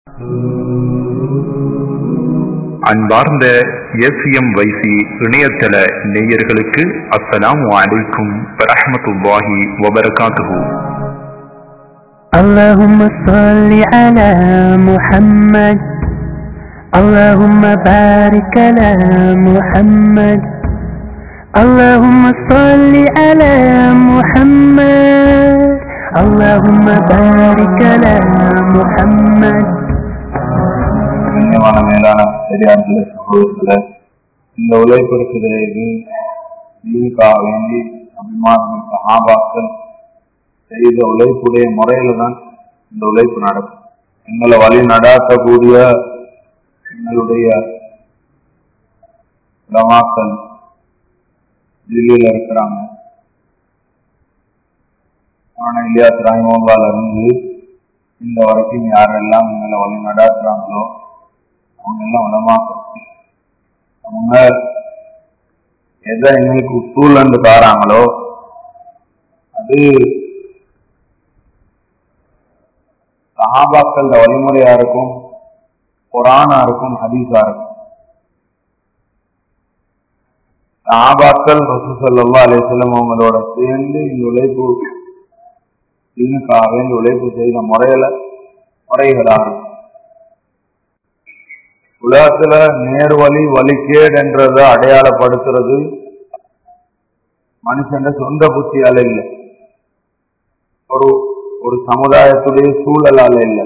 அன்பார்ந்த எஸ்எம் வைசி இணையதள நேயர்களுக்கு அஸ்ஸலாமு அலைக்கும் வரஹ்மத்துல்லாஹி வபரகாத்துஹு اللهم صل على محمد اللهم بارك على محمد اللهم صل على محمد اللهم بارك على محمد கண்ணியமான மேலான பெரியார்களே சகோதரர்களே இந்த உழைப்பு இருக்குது இது இதுக்காக வேண்டி அபிமானம் சஹாபாக்கள் செய்த உழைப்புடைய முறையில தான் இந்த உழைப்பு நடக்கும் எங்களை வழி நடாத்தக்கூடிய எங்களுடைய உலமாக்கள் டெல்லியில இருக்கிறாங்க ஆனா இல்லையாஸ் ராயமோங்கால இருந்து இந்த வரைக்கும் யாரெல்லாம் எங்களை வழி நடாத்துறாங்களோ அவங்க எல்லாம் உலமாக்கள் அவங்க எதை எங்களுக்கு உத்தூல் தாராங்களோ அது சஹாபாக்கள் வழிமுறையா இருக்கும் குரானா இருக்கும் ஹதீஸா இருக்கும் சஹாபாக்கள் ரசூசல்லா அலிஸ்லம் அவங்களோட சேர்ந்து இந்த உழைப்பு இன்னுக்காக வேண்டி உழைப்பு செய்த முறையில முறைகளா இருக்கும் உலகத்துல நேர்வழி வழிகேடு என்றதை அடையாளப்படுத்துறது மனுஷன் சொந்த புத்தியால இல்லை ஒரு ஒரு சமுதாயத்துடைய சூழலால இல்லை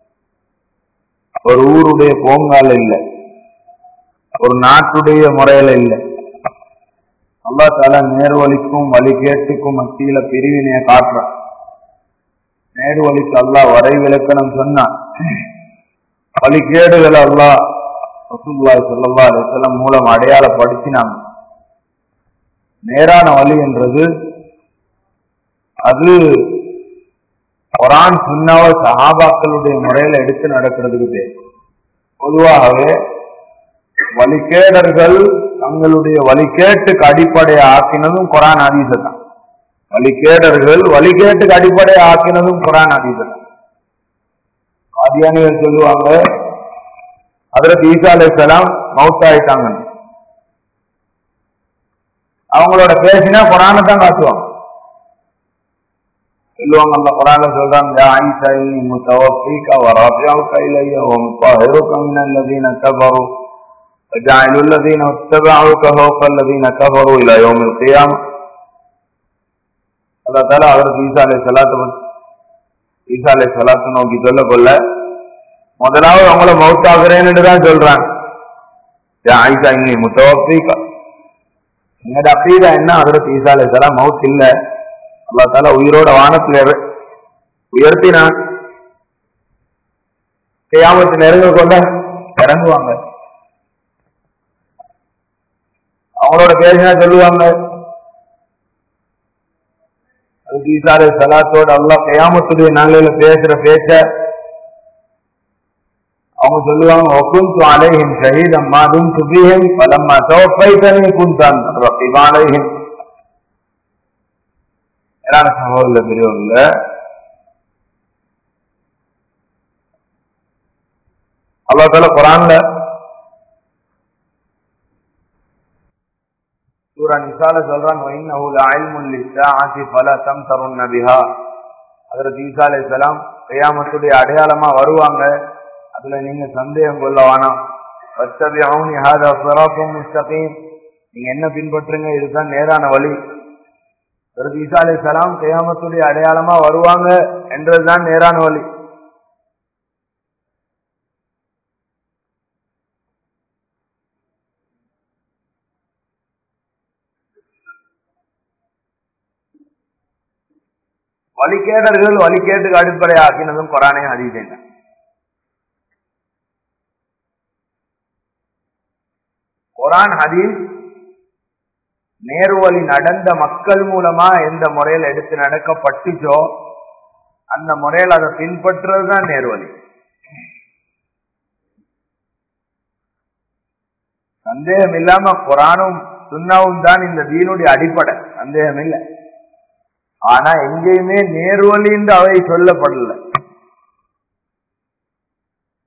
ஒரு ஊருடைய போங்கால இல்லை ஒரு நாட்டுடைய முறையில இல்லை அல்லா தால நேர்வழிக்கும் வழிகேட்டுக்கும் மத்தியில பிரிவினைய காட்டுறான் நேர்வழிக்கு அல்லா வரை விளக்கணம் சொன்னான் வழிகேடுகள் அல்லா ரசூல்லாய் சொல்லல்லா அலிசல்லம் மூலம் அடையாளப்படுத்தினாங்க நேரான வழி என்றது அது குரான் சுண்ணாவ சஹாபாக்களுடைய முறையில எடுத்து நடக்கிறதுக்கு பேர் பொதுவாகவே வழிகேடர்கள் தங்களுடைய வழிகேட்டுக்கு அடிப்படையை ஆக்கினதும் குரான் அதீசம் தான் வழிகேடர்கள் வழிகேட்டுக்கு அடிப்படையை ஆக்கினதும் குரான் அதீசம் தான் காதியானிகள் சொல்லுவாங்க அதற்கு ஈசா அலிசலாம் மவுத் ஆயிட்டாங்க அவங்களோட பேசினா குரானை தான் காட்டுவாங்க சொல்லுவாங்க அந்த குரான சொல்றாங்க ஆயிஷா இன்னி முத்தவஃபீக வரபியாவுக இலைய ومطهرك من الذين كفروا وجعل الذين اتبعوك فوق الذين كفروا الى يوم القيامه அல்லா தாலா அவருக்கு ஈசா அலை சலாத்து ஈசா அலை சலாத்து நோக்கி சொல்ல கொள்ள முதலாவது அவங்கள மவுத்தாகிறேன்னு தான் சொல்றாங்க ஆயிஷா இன்னி முத்தவஃபீக எங்கட அக்கீதா என்ன அதற்கு ஈசா அலை சலாம் மவுத் இல்லை அல்லா தால உயிரோட வானத்துல உயர்த்தினான் செய்யாமத்து நெருங்க கொண்ட இறங்குவாங்க அவங்களோட பேசினா சொல்லுவாங்க அதுக்கு ஈசாலே சலாத்தோட அல்லா கையாமத்துடைய நாளையில பேசுற பேச்ச அவங்க சொல்லுவாங்க ஒக்குந்து அலைஹிம் ஷஹீதம் மாதும் சுபிஹிம் பலம்மா தோப்பைத்தனி குந்தான் ரப்பிபாலைஹிம் மேலான சகோதர பெரியவர்கள அல்லா தால குரான்ல சூரா நிசால சொல்றான் வைன்னஹு லஇல்முன் லிஸ்ஸாஅத்தி ஃபலா தம்தருன் பிஹா ஹஜ்ரத் ஈசா அலைஹிஸ்ஸலாம் கியாமத்துடைய அடையாளமா வருவாங்க அதுல நீங்க சந்தேகம் கொள்ள வேணாம் வத்தபிஊனி ஹாதா ஸிராத்தும் முஸ்தகீம் நீங்க என்ன பின்பற்றுங்க இதுதான் நேரான வழி பிறகு ஈசா அலி சலாம் கையாமத்துடைய அடையாளமா வருவாங்க என்றதுதான் நேரான வழி வழிகேடர்கள் வழிகேட்டுக்கு அடிப்படை ஆக்கினதும் கொரானே அதிகம் குரான் ஹதீஸ் நேர்வழி நடந்த மக்கள் மூலமா எந்த முறையில் எடுத்து நடக்கப்பட்டுச்சோ அந்த முறையில் அதை பின்பற்றுறதுதான் நேர்வழி சந்தேகம் இல்லாம குரானும் சுண்ணாவும் தான் இந்த தீனுடைய அடிப்படை சந்தேகம் இல்லை ஆனா எங்கேயுமே நேர்வழி என்று அவை சொல்லப்படல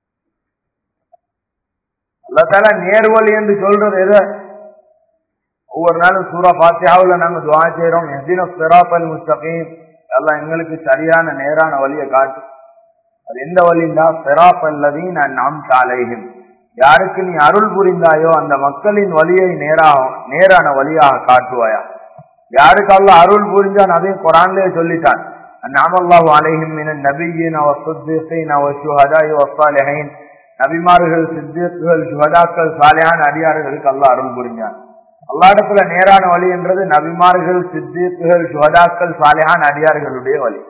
அல்லத்தால நேர்வழி என்று சொல்றது எது ஒவ்வொரு நாளும் சூரா பாத்தியாவுல நாங்க துவா செய்யறோம் எதின சிராப்பல் முஸ்தகீம் எல்லாம் எங்களுக்கு சரியான நேரான வழியை காட்டு அது எந்த வழிண்டா சிராப்பல்லதையும் நான் நாம் சாலையும் யாருக்கு நீ அருள் புரிந்தாயோ அந்த மக்களின் வழியை நேராக நேரான வழியாக காட்டுவாயா யாருக்கு அல்ல அருள் புரிஞ்சான் அதையும் குரான்லயே சொல்லிட்டான் அந்நாம அல்லாஹு அலைஹிம் மினன் நபியின் அவ சுத்தீன் அவ சுஹதாய் வசாலிஹைன் நபிமார்கள் சித்திகள் சுகதாக்கள் சாலையான அடியார்களுக்கு அல்லாஹ் அருள் புரிஞ்சான் அல்லாடத்துல நேரான வழி என்றது நபிமார்கள் சித்திகள் சுகதாக்கள் சாலையான அடியார்களுடைய வழி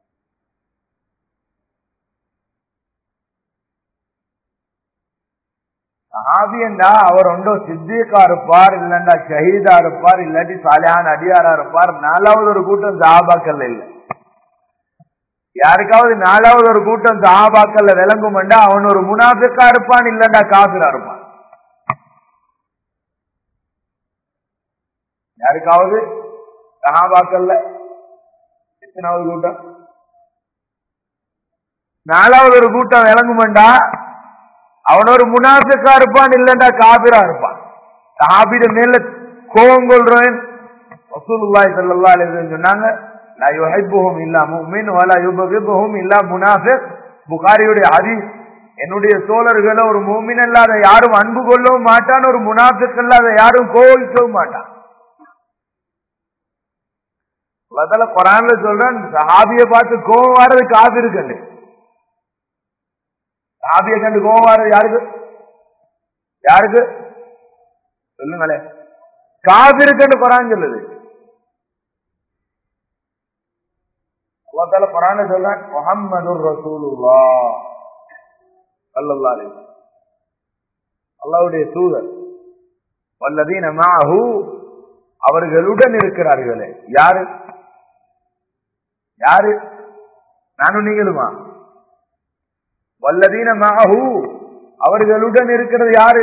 சஹாபியண்டா அவர் ஒன்றோ சித்திகா இருப்பார் இல்லண்டா ஷஹீதா இருப்பார் இல்லாட்டி சாலையான அடியாரா இருப்பார் நாலாவது ஒரு கூட்டம் சஹாபாக்கள் இல்லை யாருக்காவது நாலாவது ஒரு கூட்டம் சஹாபாக்கள்ல விளங்கும்டா அவன் ஒரு முனாஃபிக்கா இருப்பான் இல்லண்டா காபிரா இருப்பான் யாருக்காவது சஹாபாக்கள்ல எத்தனாவது கூட்டம் நாலாவது ஒரு கூட்டம் விளங்குமெண்டா அவன் ஒரு முனாஃபிக்கா இருப்பான் இல்லண்டா காபிரா இருப்பான் சஹாபிட மேல கோவம் கொள்றேன் ரசூலுல்லாஹி ஸல்லல்லாஹு அலைஹி வஸல்லம் சொன்னாங்க லா யுஹிப்புஹும் இல்லா முஃமின் வலா யுபகிதுஹும் இல்லா முனாஃபிக் புகாரியுடைய ஹதீஸ் என்னுடைய தோழர்களை ஒரு மூமின் அல்லாத யாரும் அன்பு கொள்ளவும் மாட்டான் ஒரு முனாஃபிக் அல்லாத யாரும் கோவிக்கவும் மாட்டான் அதனால குரான்ல சொல்றேன் சஹாபிய பார்த்து கோவம் வர்றது காபிரு கண்டு சஹாபிய கண்டு கோவம் வர்றது யாருக்கு யாருக்கு சொல்லுங்களே காபிரு கண்டு குரான் சொல்லுது அல்லாத்தால குரான சொல்றான் முகம்மது ரசூலுல்லா அல்லல்லா அல்லாவுடைய தூதர் வல்லதீன மாஹு அவர்களுடன் இருக்கிறார்களே யாரு யாரு நானும் நீங்களுமா வல்லதீன மாஹு அவர்களுடன் இருக்கிறது யாரு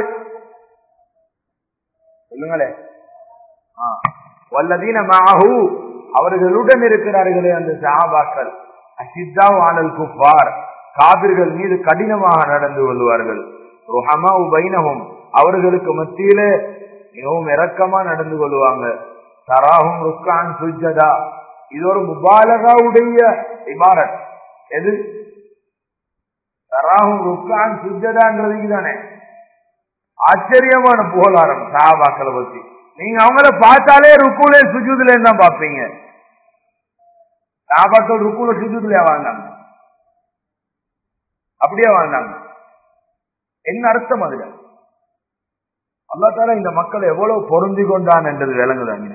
சொல்லுங்களே வல்லதீன மாஹு அவர்களுடன் இருக்கிறார்களே அந்த சஹாபாக்கள் அசித்தா ஆனல் குஃபார் காபிர்கள் மீது கடினமாக நடந்து கொள்வார்கள் ருஹமா பைனகும் அவர்களுக்கு மத்தியிலே மிகவும் இரக்கமா நடந்து கொள்வாங்க தராகும் ருக்கான் சுஜதா இது ஒரு முபாலகாவுடைய இபாரத் எது தராகும் ருக்கான் சுஜதான்றதுக்கு தானே ஆச்சரியமான புகழாரம் சஹாபாக்களை பத்தி நீங்க அவங்கள பார்த்தாலே ருக்குலே சுஜூதுல தான் பார்ப்பீங்க சஹாபாக்கள் ருக்குல சுஜூதுல வாழ்ந்தாங்க அப்படியே வாழ்ந்தாங்க என்ன அர்த்தம் அதுல அல்லா தால இந்த மக்கள் எவ்வளவு பொருந்தி கொண்டான் என்றது விளங்குதாங்க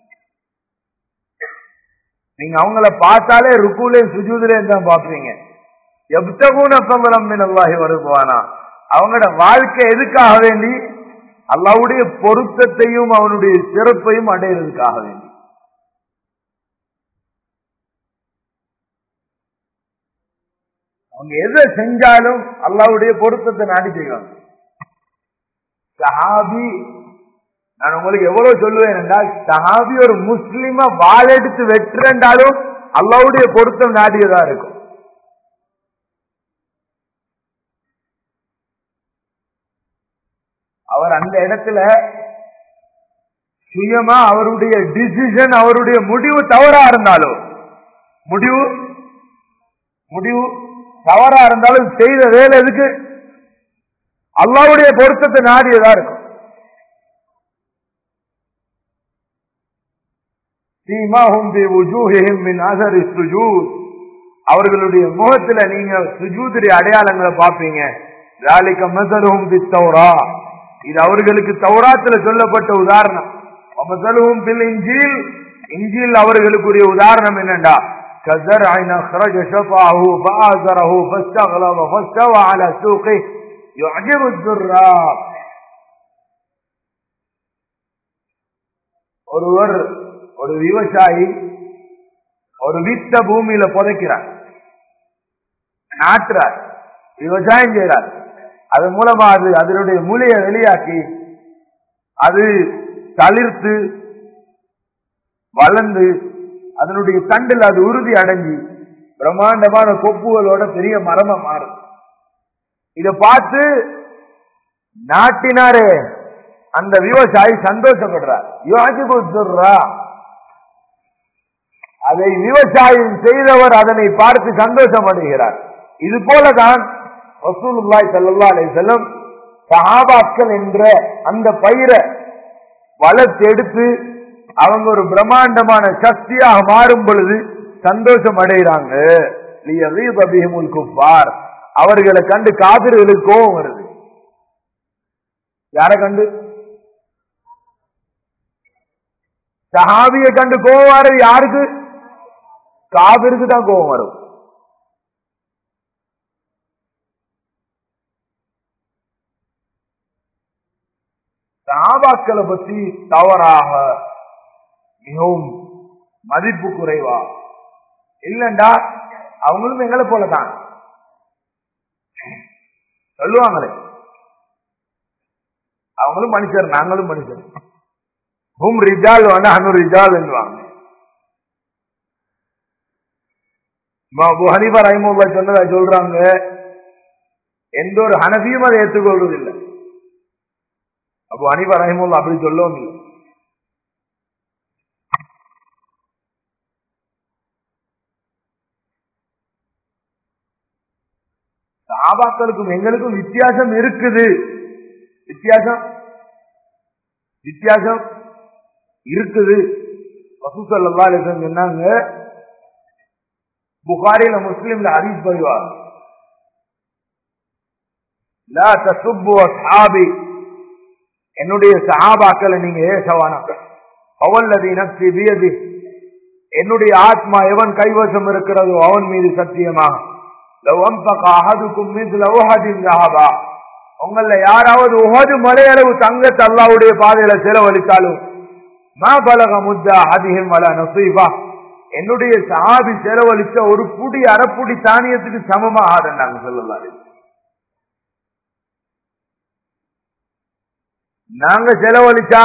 நீங்க அவங்கள பார்த்தாலே ருக்குலே சுஜூதுலே தான் பார்ப்பீங்க எப்தகூன சம்பளம் அல்லாஹி வருவானா அவங்களோட வாழ்க்கை எதுக்காக வேண்டி அல்லாவுடைய பொருத்தத்தையும் அவனுடைய சிறப்பையும் அடையிறதுக்காக வேண்டி அவங்க எதை செஞ்சாலும் அல்லாவுடைய பொருத்தத்தை நாடி செய்வாங்க சஹாபி நான் உங்களுக்கு எவ்வளவு சொல்லுவேன் என்றால் சஹாபி ஒரு முஸ்லிம வாழெடுத்து வெற்றுண்டாலும் அல்லாவுடைய பொருத்தம் நாடியதா இருக்கும் அவர் அந்த இடத்துல சுயமா அவருடைய டிசிஷன் அவருடைய முடிவு தவறா இருந்தாலும் முடிவு முடிவு தவறா இருந்தாலும் செய்த வேலை எதுக்கு அல்லாவுடைய பொருத்தத்தை நாடியதா இருக்கும் அவர்களுடைய முகத்துல நீங்க சுஜூதுடைய அடையாளங்களை பார்ப்பீங்க இது அவர்களுக்கு தௌராத்துல சொல்லப்பட்ட உதாரணம் இஞ்சில் இஞ்சில் அவர்களுக்குரிய உதாரணம் என்னண்டா كزرع أخرج شطأه فآزره فاستغلظ فاستوى على سوقه يعجب الزراق ஒருவர் ஒரு விவசாயி ஒரு வித்த பூமியில புதைக்கிறார் நாட்டுறார் விவசாயம் செய்யறார் அதன் மூலமா அது அதனுடைய மூலையை வெளியாக்கி அது தளிர்த்து வளர்ந்து அதனுடைய தண்டில் அது உறுதி அடைஞ்சு பிரம்மாண்டமான கொப்புகளோட பெரிய மரமா மாறும் இத பார்த்து நாட்டினாரே அந்த விவசாயி சந்தோஷப்படுறார் யோசிப்பு சொல்றா அதை விவசாயம் செய்தவர் அதனை பார்த்து சந்தோஷம் அடைகிறார் இது போலதான் ரசூலுல்லாய் சல்லா அலை செல்லம் சஹாபாக்கள் என்ற அந்த பயிரை வளர்த்தெடுத்து அவங்க ஒரு பிரம்மாண்டமான சக்தியாக மாறும் பொழுது சந்தோஷம் அடைகிறாங்க குஃபார் அவர்களை கண்டு காதிர்களுக்கு கோபம் வருது யாரை கண்டு சஹாபிய கண்டு கோபம் வர்றது யாருக்கு காவிருக்கு தான் கோபம் வரும் சாபாக்களை பற்றி தவறாக மிகவும் மதிப்பு குறைவா இல்லண்டா அவங்களும் எங்களை போலதான் சொல்லுவாங்களே அவங்களும் மனுஷர் நாங்களும் மனுஷர் ஹும் ரிஜால் வந்து அனு ரிஜால் என்றுவாங்க அபு ஹனிபா ரஹிமுல்லா சொன்னதா சொல்றாங்க எந்த ஒரு ஹனபியும் அதை ஏற்றுக்கொள்வது இல்லை அப்போ ஹனிபா ரஹிமுல்லா அப்படி சொல்லவும் இல்லை சாபாக்களுக்கும் எங்களுக்கும் வித்தியாசம் இருக்குது வித்தியாசம் வித்தியாசம் இருக்குது வசூசல்லா சொன்னாங்க புகாரில முஸ்லீம்ல ஹரீஸ் பதிவார் லா தசுப்பு அஸ்ஹாபி என்னுடைய சஹாபாக்களை நீங்க ஏசவானம் பவல்லதி நப்சி வியதி என்னுடைய ஆத்மா எவன் கைவசம் இருக்கிறதோ அவன் மீது சத்தியமாக லவ் அம்பக அஹதுக்கும் மிஸ்ல உஹதின் ஸஹாபா உங்கள யாராவது உஹது மலையளவு தங்கத்தை அல்லாஹ்வுடைய பாதையில செலவழித்தாலும் மா பலக முத்தா ஹதிஹிம் வல நசீஃபா என்னுடைய சஹாபி செலவழிச்ச ஒரு புடி அரைப்புடி தானியத்துக்கு சமமாகாதுன்னாங்க சொல்லலாம் நாங்க செலவழிச்சா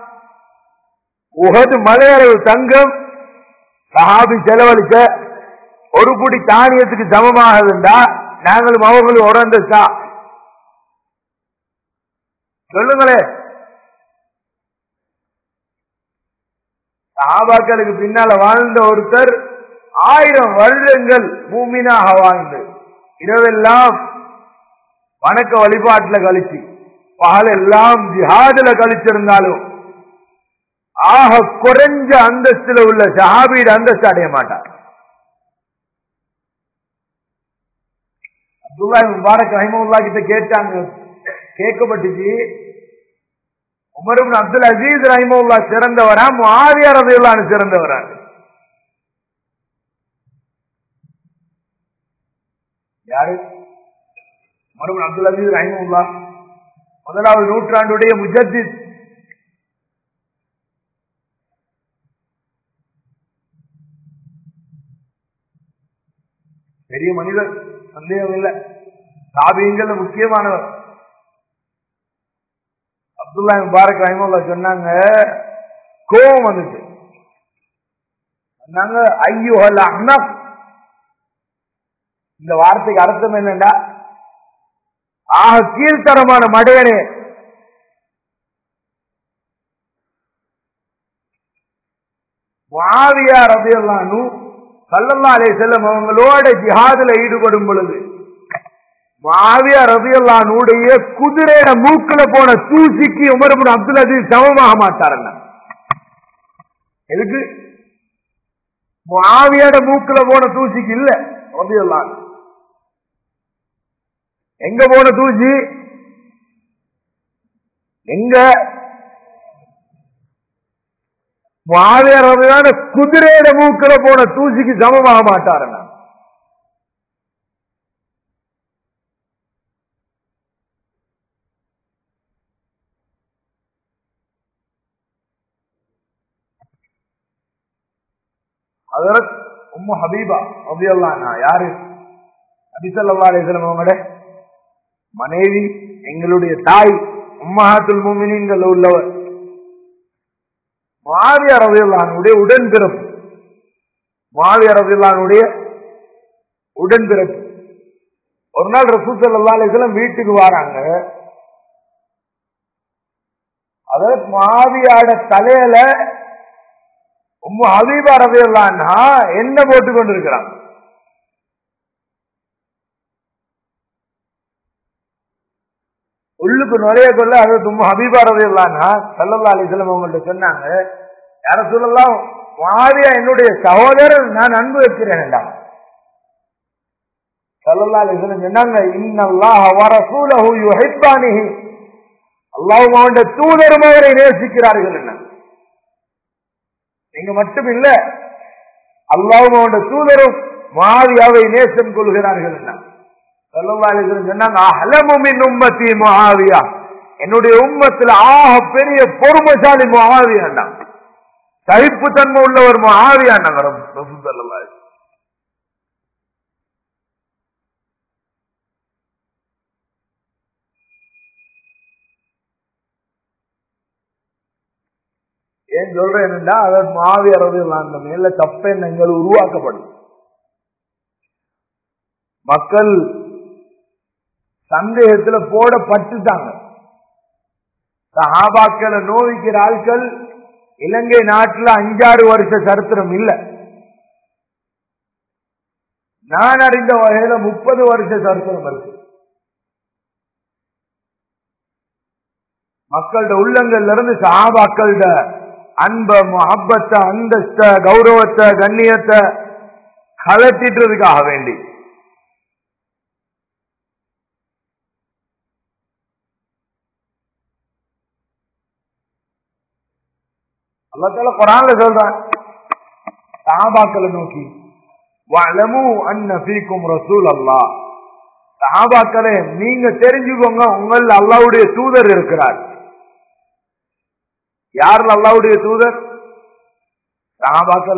உகது மலையளவு தங்கம் சஹாபி செலவழிச்ச ஒரு புடி தானியத்துக்கு சமமாகுதுண்டா நாங்களும் அவங்களும் உடந்துச்சா சொல்லுங்களே சஹாபாக்களுக்கு பின்னால வாழ்ந்த ஒருத்தர் ஆயிரம் வருடங்கள் பூமினாக வாழ்ந்து இரவெல்லாம் வணக்க வழிபாட்டுல கழிச்சு பகலெல்லாம் ஜிஹாதுல கழிச்சிருந்தாலும் ஆக குறைஞ்ச அந்தஸ்துல உள்ள சஹாபீடு அந்தஸ்து அடைய மாட்டார் அப்துல்லா முபாரக் ரஹிமுல்லா கிட்ட கேட்டாங்க கேட்கப்பட்டுச்சு உமரும் அப்துல் அசீஸ் ரஹிமுல்லா சிறந்தவரா முஆவியா ரதியுல்லான்னு சிறந்தவரா யாரு உமரும் அப்துல் அசீஸ் ரஹிமுல்லா முதலாவது நூற்றாண்டுடைய முஜத்தித் பெரிய மனிதர் சந்தேகம் இல்லை சாபியங்கள் முக்கியமானவர் அப்துல்லா முபாரக் ரஹிமுல்லா சொன்னாங்க கோபம் வந்துச்சு சொன்னாங்க ஐயோஹல் அஹ்னப் இந்த வார்த்தைக்கு அர்த்தம் என்னண்டா ஆக கீழ்த்தரமான மடையனே மாவியா ரபியல்லானு சல்லல்லா அலே செல்லம் அவங்களோட ஜிஹாதுல ஈடுபடும் பொழுது மாவியா ரபியல்லானுடைய குதிரையில மூக்குல போன தூசிக்கு உமரபுன் அப்துல் அஜீஸ் சமமாக மாட்டாருங்க எதுக்கு மாவியோட மூக்குல போன தூசிக்கு இல்ல ரபியல்லான் எங்க போன தூசி எங்க மாவியார் குதிரையிட மூக்கில போன தூசிக்கு சமமாக மாட்டாருங்க அதற்கு உம்மு ஹபீபா அப்படியெல்லாம் யாரு நபிசல்லா அலிஸ்லாம் அவங்களோட மனைவி எங்களுடைய தாய் உம்மஹாத்துல் மூமினின்கள் உள்ளவர் மாவிய ரவியல்லானுடைய உடன்பிறப்பு மாவிய ரவியல்லானுடைய உடன்பிறப்பு ஒரு நாள் ரசூசல்லா அலிஸ்லாம் வீட்டுக்கு வராங்க அதற்கு மாவியாட தலையில உம்மு ஹபீபா ரவியல்லான்னா என்ன போட்டு கொண்டிருக்கிறான் உள்ளுக்கு நுழைய கொள்ள அது உம்மு ஹபீபா ரவியல்லான்னா சல்லல்லா அலிஸ்லம் அவங்கள்ட்ட சொன்னாங்க யார சொல்லலாம் மாவியா என்னுடைய சகோதரர் நான் அன்பு வைக்கிறேன்டா சல்லல்லா அலிஸ்லம் சொன்னாங்க இன்னல்லாஹ வரசூலஹு யுஹிப்பானிஹி அல்லாஹ் அவனுடைய தூதரும் அவரை நேசிக்கிறார்கள் என்ன நீங்க மட்டும் இல்ல அல்லாவும் அவனுடைய தூதரும் மாவியாவை நேசம் கொள்கிறார்கள் என்ன சல்லல்லா அலிஸ்லம் சொன்னாங்க அஹலமுமின் உம்மத்தி முஆவியா என்னுடைய உம்மத்துல ஆக பெரிய பொறுமைசாலி முஆவியாண்டா சகிப்புத்தன்மை உள்ளவர் முஆவியாண்டாங்க ரசூல் ஸல்லல்லாஹு அலைஹி ஏன் சொல்றேன்னா அதற்கு மாவியரது அந்த மேல தப்பெண்ணங்கள் உருவாக்கப்படும் மக்கள் சந்தேகத்துல போடப்பட்டுட்டாங்க சஹாபாக்களை நோவிக்கிற ஆட்கள் இலங்கை நாட்டுல அஞ்சாறு வருஷ சரித்திரம் இல்ல நான் அறிந்த வகையில முப்பது வருஷ சரித்திரம் இருக்கு மக்களோட உள்ளங்கள்ல இருந்து சஹாபாக்களோட அன்ப முகப்பத்தை அந்தஸ்த கௌரவத்தை கண்ணியத்தை கலட்டிட்டுறதுக்காக வேண்டி அல்லத்தால குரான்ல சொல்றான் சஹாபாக்களை நோக்கி வலமு அன்ன ஃபீக்கும் ரசூல் அல்லாஹ் சஹாபாக்களே நீங்க தெரிஞ்சுக்கோங்க உங்கள் அல்லாவுடைய தூதர் இருக்கிறார் யார் அல்லாவுடைய தூதர் சஹாபாக்கள்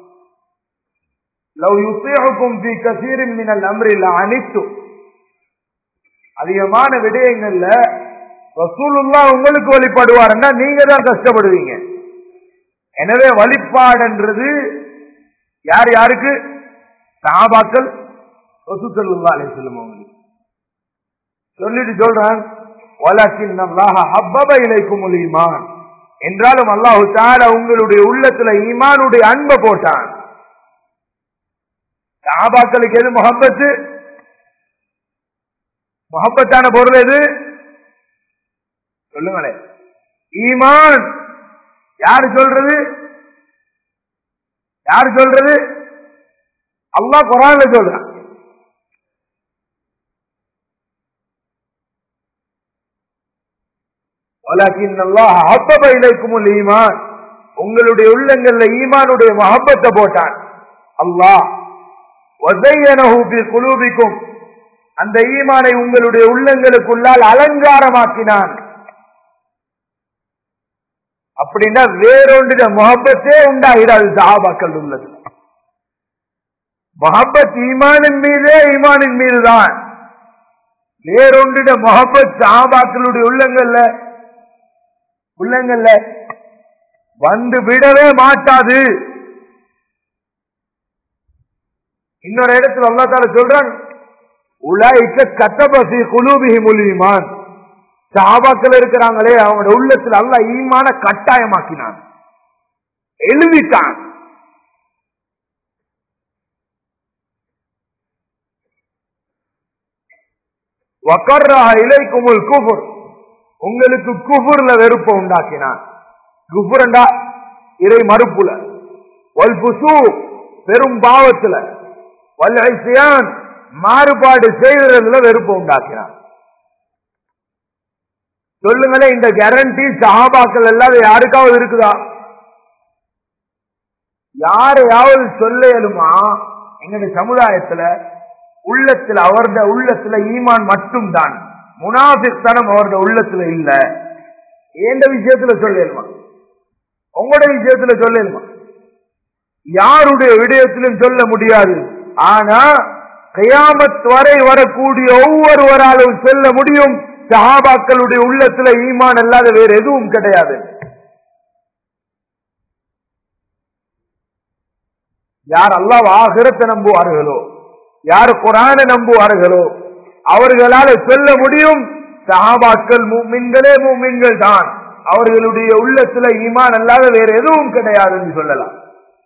லவ் யுத்தீஹுக்கும் ஃபீ கஸீரின் மினல் அம்ரி லஅனித்து அதிகமான விடயங்கள்ல ரசூலுல்லாஹ் உங்களுக்கு வழிபடுவாருன்னா நீங்க தான் கஷ்டப்படுவீங்க எனவே வழிபாடுன்றது யார் யாருக்கு சஹாபாக்கள் ரசூலுல்லாஹ் அலைஹி வஸல்லம் அவங்களுக்கு சொல்லிட்டு சொல்றான் வலக்கின் அல்லாஹ் ஹப்பப இலைக்குமுல் ஈமான் என்றாலும் அல்லாஹு தால உங்களுடைய உள்ளத்துல ஈமானுடைய அன்பை போட்டான் சஹாபாக்களுக்கு எது முகப்பத்து முகப்பத்தான பொருள் எது சொல்லுங்களேன் ஈமான் யாரு சொல்றது யாரு சொல்றது அல்லாஹ் குரான்ல சொல்றான் வலக்கின் அல்லாஹ் ஹப்பப இலைக்குமுல் ஈமான் உங்களுடைய உள்ளங்கள்ல ஈமானுடைய மஹப்பத்தை போட்டான் அல்லாஹ் வசையனஹு ஃபீ குலூபிக்கும் அந்த ஈமானை உங்களுடைய உள்ளங்களுக்குள்ளால் அலங்காரமாக்கினான் அப்படின்னா வேறொன்று முகப்பத்தே உண்டாகிடாது சஹாபாக்கள் உள்ளது மொஹப்பத் ஈமானின் மீதே ஈமானின் மீதுதான் வேறொன்றிட மொஹப்பத் சஹாபாக்களுடைய உள்ளங்கள்ல உள்ளங்கள்ல வந்து விடவே மாட்டாது இன்னொரு இடத்துல அல்லா தால சொல்றான் உலாய்க்க கத்தபசி குலூபிஹி முலிமான் சாபாக்கள் இருக்கிறாங்களே அவங்களோட உள்ளத்துல அல்ல ஈமான கட்டாயமாக்கினான் எழுதிட்டான் வக்கர்ரா இலைக்குமுல் குஃபுர் உங்களுக்கு குஃபுர்ல வெறுப்ப உண்டாக்கினான் குஃபுரண்டா இறை மறுப்புல வல் புசு பெரும் பாவத்துல வல் ஐசியான் மாறுபாடு செய்கிறதுல வெறுப்ப உண்டாக்கினான் சொல்லுங்களேன் இந்த கேரண்டி சஹாபாக்கள் எல்லாம் யாருக்காவது இருக்குதா யாரையாவது சொல்ல இயலுமா எங்களுடைய சமுதாயத்துல உள்ளத்துல அவரது உள்ளத்துல ஈமான் மட்டும்தான் முனாபித்தனம் அவரது உள்ளத்துல இல்ல எந்த விஷயத்துல சொல்லலுமா உங்களுடைய விஷயத்துல சொல்லலுமா யாருடைய விடயத்திலும் சொல்ல முடியாது ஆனா கயாமத் வரை வரக்கூடிய ஒவ்வொருவராலும் சொல்ல முடியும் சஹாபாக்களுடைய உள்ளத்துல ஈமான் அல்லாத வேற எதுவும் கிடையாது யார் அல்லாஹ் ஆகிரத்தை நம்புவார்களோ யார் குரான நம்புவார்களோ அவர்களால் சொல்ல முடியும் சஹாபாக்கள் மூமின்களே மூமின்கள் தான் அவர்களுடைய உள்ளத்துல ஈமான் அல்லாத வேற எதுவும் கிடையாது என்று சொல்லலாம்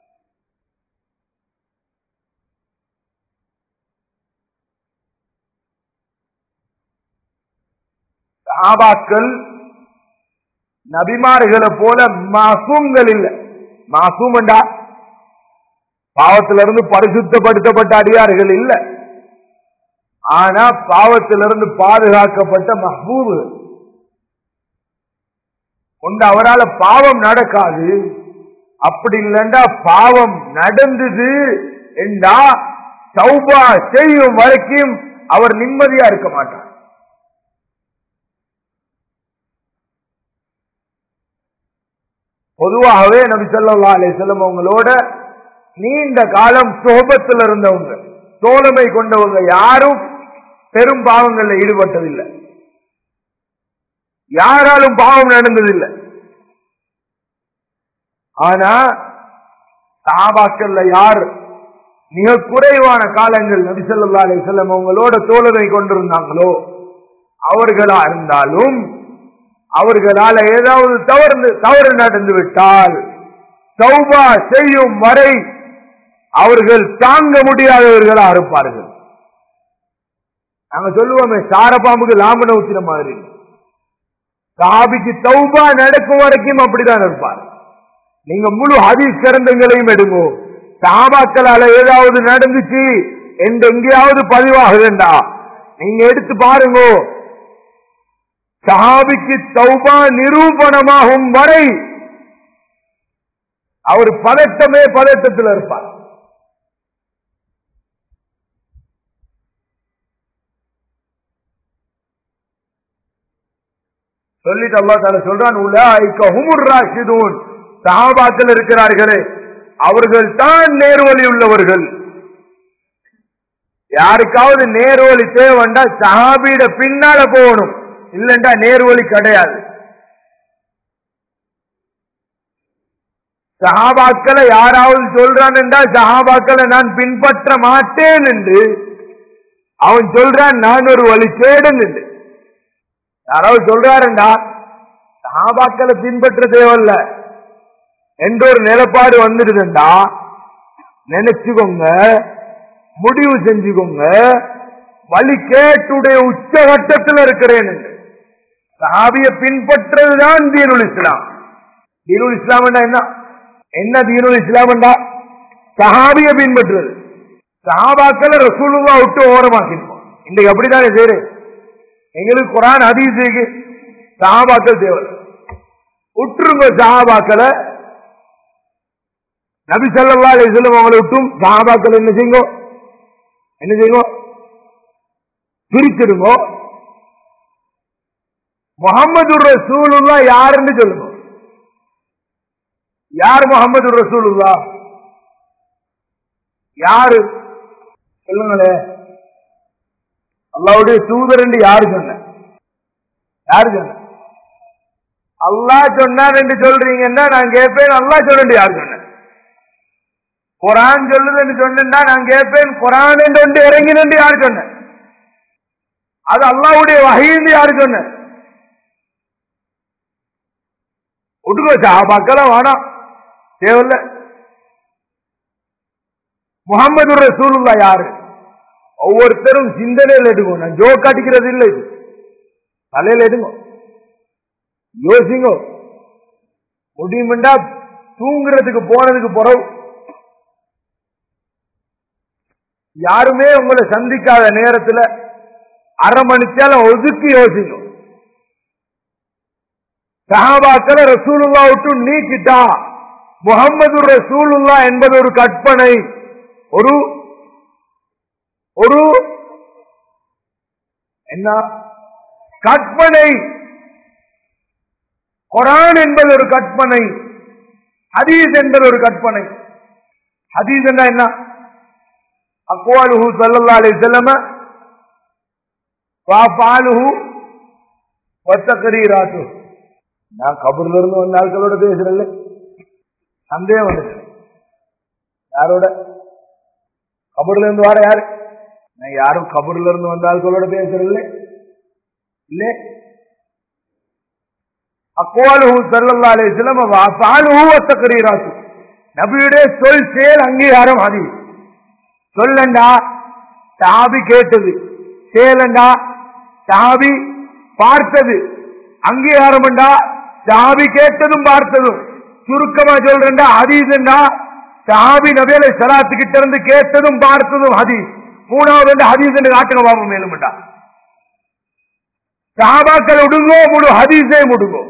சஹாபாக்கள் நபிமார்களை போல மாசூம்கள் இல்லை மாசூம்டா பாவத்திலிருந்து பரிசுத்தப்படுத்தப்பட்ட அடியார்கள் இல்ல ஆனா பாவத்திலிருந்து பாதுகாக்கப்பட்ட மஹபூபு கொண்டு அவரால் பாவம் நடக்காது அப்படி இல்லைண்டா பாவம் நடந்தது என்றா சௌபா செய்யும் வரைக்கும் அவர் நிம்மதியா இருக்க மாட்டார் பொதுவாகவே நபி ஸல்லல்லாஹு அலைஹி வஸல்லம் அவங்களோட நீண்ட காலம் சோபத்தில் இருந்தவங்க தோழமை கொண்டவங்க யாரும் பெரும் பாவங்கள்ல ஈடுபட்டதில்லை யாராலும் பாவம் நடந்ததில்லை ஆனா சாபாக்கள்ல யார் மிக குறைவான காலங்கள் நபி ஸல்லல்லாஹு அலைஹி வஸல்லம் அவங்களோட தோழமை கொண்டிருந்தாங்களோ அவர்களா இருந்தாலும் அவர்களால ஏதாவது தவறு தவறு நடந்து விட்டால் சௌபா செய்யும் வரை அவர்கள் தாங்க முடியாதவர்களா இருப்பார்கள் நாங்க சொல்லுவோமே சாரபாம்புக்கு லாமன ஊத்தின மாதிரி சாபிக்கு தௌபா நடக்கும் வரைக்கும் அப்படிதான் இருப்பார் நீங்க முழு ஹதீஸ் கிரந்தங்களையும் எடுங்கோ சாபாக்களால ஏதாவது நடந்துச்சு என்று எங்கேயாவது பதிவாகுதுண்டா நீங்க எடுத்து பாருங்க சஹாபிக்கு தௌபா நிரூபணமாகும் வரை அவர் பதட்டமே பதட்டத்தில் இருப்பார் சொல்லிட்டு அல்லா தால சொல்றான் உலாய்க்க ஹுமுர் ராஷிதூன் சஹாபாக்கள் இருக்கிறார்களே அவர்கள் தான் நேர்வழி உள்ளவர்கள் யாருக்காவது நேர்வழி தேவைண்டா சஹாபியிட பின்னால போகணும் இல்லண்டா நேர்வழி கிடையாது சஹாபாக்களை யாராவது சொல்றான் என்றால் சஹாபாக்களை நான் பின்பற்ற மாட்டேன் என்று அவன் சொல்றான் நான் ஒரு வழி தேடன் என்று யாராவது சொல்றாருண்டா சஹாபாக்களை பின்பற்ற தேவையில்ல என்ற ஒரு நிலப்பாடு வந்துடுதுண்டா நினைச்சுக்கோங்க முடிவு செஞ்சுக்கோங்க வழி கேட்டுடைய உச்சகட்டத்தில் இருக்கிறேன் என்று சஹாபிய பின்பற்றதுதான் தீனுல் இஸ்லாம் தீனுல் இஸ்லாம் என்ன என்ன தீனுல் இஸ்லாம் சஹாபிய பின்பற்றுறது சஹாபாக்களை ரசூலுல்லா விட்டு ஓரமாக்கிருப்போம் இன்றைக்கு அப்படித்தானே செய்யறேன் எங்களுக்கு குரான் ஹதீஸுக்கு சஹாபாக்கள் தேவை உற்றுங்க சஹாபாக்களை நபி ஸல்லல்லாஹு அலைஹி வஸல்லம் அவங்களை விட்டும் சஹாபாக்கள் என்ன செய்யுங்க என்ன செய்யுங்க பிரிச்சிடுங்க முகமது ரசூலுல்லா யாருன்னு சொல்லுங்க யார் முகமது ரசூலுல்லா யாரு சொல்லுங்களே அல்லாவுடைய தூதர் என்று யாரு சொன்ன யாரு சொன்ன அல்லாஹ் சொன்னார் என்று சொல்றீங்கன்னா நான் கேட்பேன் அல்லாஹ் சொல்றேன் யாரு சொன்ன குரான் சொல்லுதுன்னு சொன்னா நான் கேட்பேன் குரான் என்று ஒன்று இறங்கினு யாரு சொன்ன அது அல்லாவுடைய வகைன்னு யாரு சொன்ன விட்டுக்கோ சஹாபாக்கெல்லாம் வேணாம் தேவையில்ல முகமது ரசூலுல்லா யாரு ஒவ்வொருத்தரும் சிந்தனையில் எடுங்க நான் ஜோக் அடிக்கிறது இல்லை இது தலையில எடுங்க யோசிங்க முடியுமெண்டா தூங்குறதுக்கு போனதுக்கு பிறகு யாருமே உங்களை சந்திக்காத நேரத்துல அரை மணிச்சால ஒதுக்கி யோசிங்க சஹாபாக்களை ரசூலுல்லா விட்டு நீக்கிட்டா முகமது ரசூலுல்லா என்பது ஒரு கற்பனை ஒரு ஒரு என்ன கற்பனை குரான் என்பது ஒரு கற்பனை ஹதீஸ் என்பது ஒரு கற்பனை ஹதீஸ் என்ன என்ன அக்வாலுஹு ஸல்லல்லாஹு அலைஹி வஸல்லம் வாஃபாலுஹு வத்தகரீராத்து நான் கபர்ல இருந்து வந்த ஆட்களோட பேசுறேன்ல சந்தேகம் வந்துச்சு யாரோட கபர்ல இருந்து வர யாரு நான் யாரும் கபர்ல இருந்து வந்த ஆட்களோட பேசுறேன்ல இல்ல அக்வாலுஹு ஸல்லல்லாஹு அலைஹி வஸல்லம் வ அஃபாலுஹு வ தக்ரீராத்து நபியுடைய சொல் செயல் அங்கீகாரம் ஹதீஸ் சொல்லண்டா சாபி கேட்டது செயலண்டா சாபி பார்த்தது அங்கீகாரம்டா சாபி கேட்டதும் பார்த்ததும் சுருக்கமா சொல்றேன்டா ஹதீஸ்ண்டா சாபி நபியலை சலாத்து கிட்ட இருந்து கேட்டதும் பார்த்ததும் ஹதீஸ் மூணாவது வந்து ஹதீஸ் என்று காட்டுங்க பாபு மேலும்டா சாபாக்கள் விடுங்கோ முழு ஹதீஸே முடுங்கோ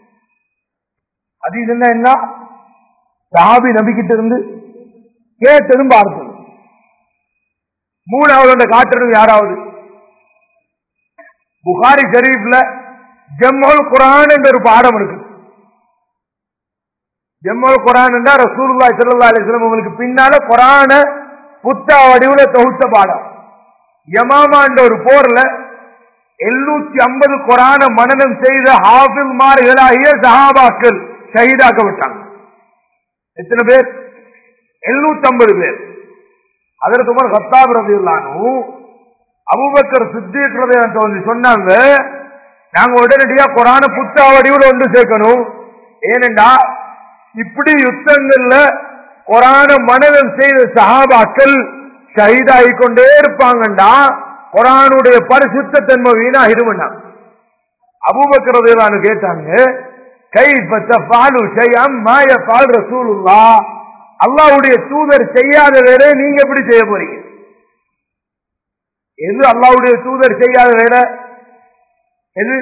ஹதீஸ் என்ன சாபி நபிக்கிட்ட இருந்து கேட்டதும் பார்த்ததும் மூணாவது அந்த காட்டுறது யாராவது புகாரி ஷரீஃப்ல ஜம்முல் குரான் என்ற ஒரு பாடம் இருக்கு ஜம்முல் குரான் என்றா ரசூலுல்லாஹி ஸல்லல்லாஹு அலைஹி வஸல்லம் உங்களுக்கு பின்னால குரான புத்தா வடிவுல தொகுத்த பாடம் யமாமா என்ற ஒரு போர்ல எழுநூத்தி ஐம்பது குரான மனனம் செய்த ஹாஃபில் மார்களாகிய சஹாபாக்கள் ஷஹீதாக்கப்பட்டாங்க எத்தனை பேர் எழுநூத்தி ஐம்பது பேர் அதற்கு உமர் ஹத்தாப் ரதியுல்லானு அபூபக்கர் சித்திக் ரதியல்லாஹு வந்து சொன்னாங்க நாங்க உடனடியா குரான புத்தா வடிவில் ஒன்று சேர்க்கணும் ஏனென்றா இப்படி யுத்தங்கள்ல குரான மனதம் செய்த சஹாபாக்கள் ஷஹீதாகி கொண்டே இருப்பாங்கண்டா குரானுடைய பரிசுத்த தன்மை வீணாகிடும்னா அபூபக்கர் ரதியுல்லானு கேட்டாங்க கைஃப தஃபாலு ஷைஅம் மா யஃபால் ரசூலுல்லாஹ் அல்லாஹ்வுடைய தூதர் செய்யாத வேலை நீங்க எப்படி செய்ய போறீங்க எது அல்லாஹ்வுடைய தூதர் செய்யாத வேலை எது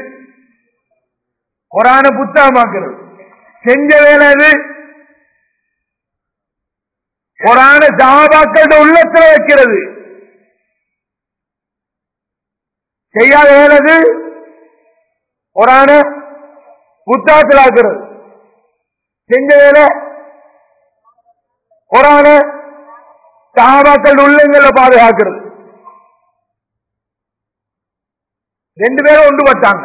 குரான புத்தகமாக்குறது செஞ்ச வேலை எது குரான சஹாபாக்களோட உள்ளத்துல வைக்கிறது செய்யாத வேலை எது குரான புத்தகத்தில் ஆக்குறது செஞ்ச வேலை குரான சஹாபாக்கள் உள்ளங்களை பாதுகாக்கிறது ரெண்டு பேரும் ஒன்றுபட்டாங்க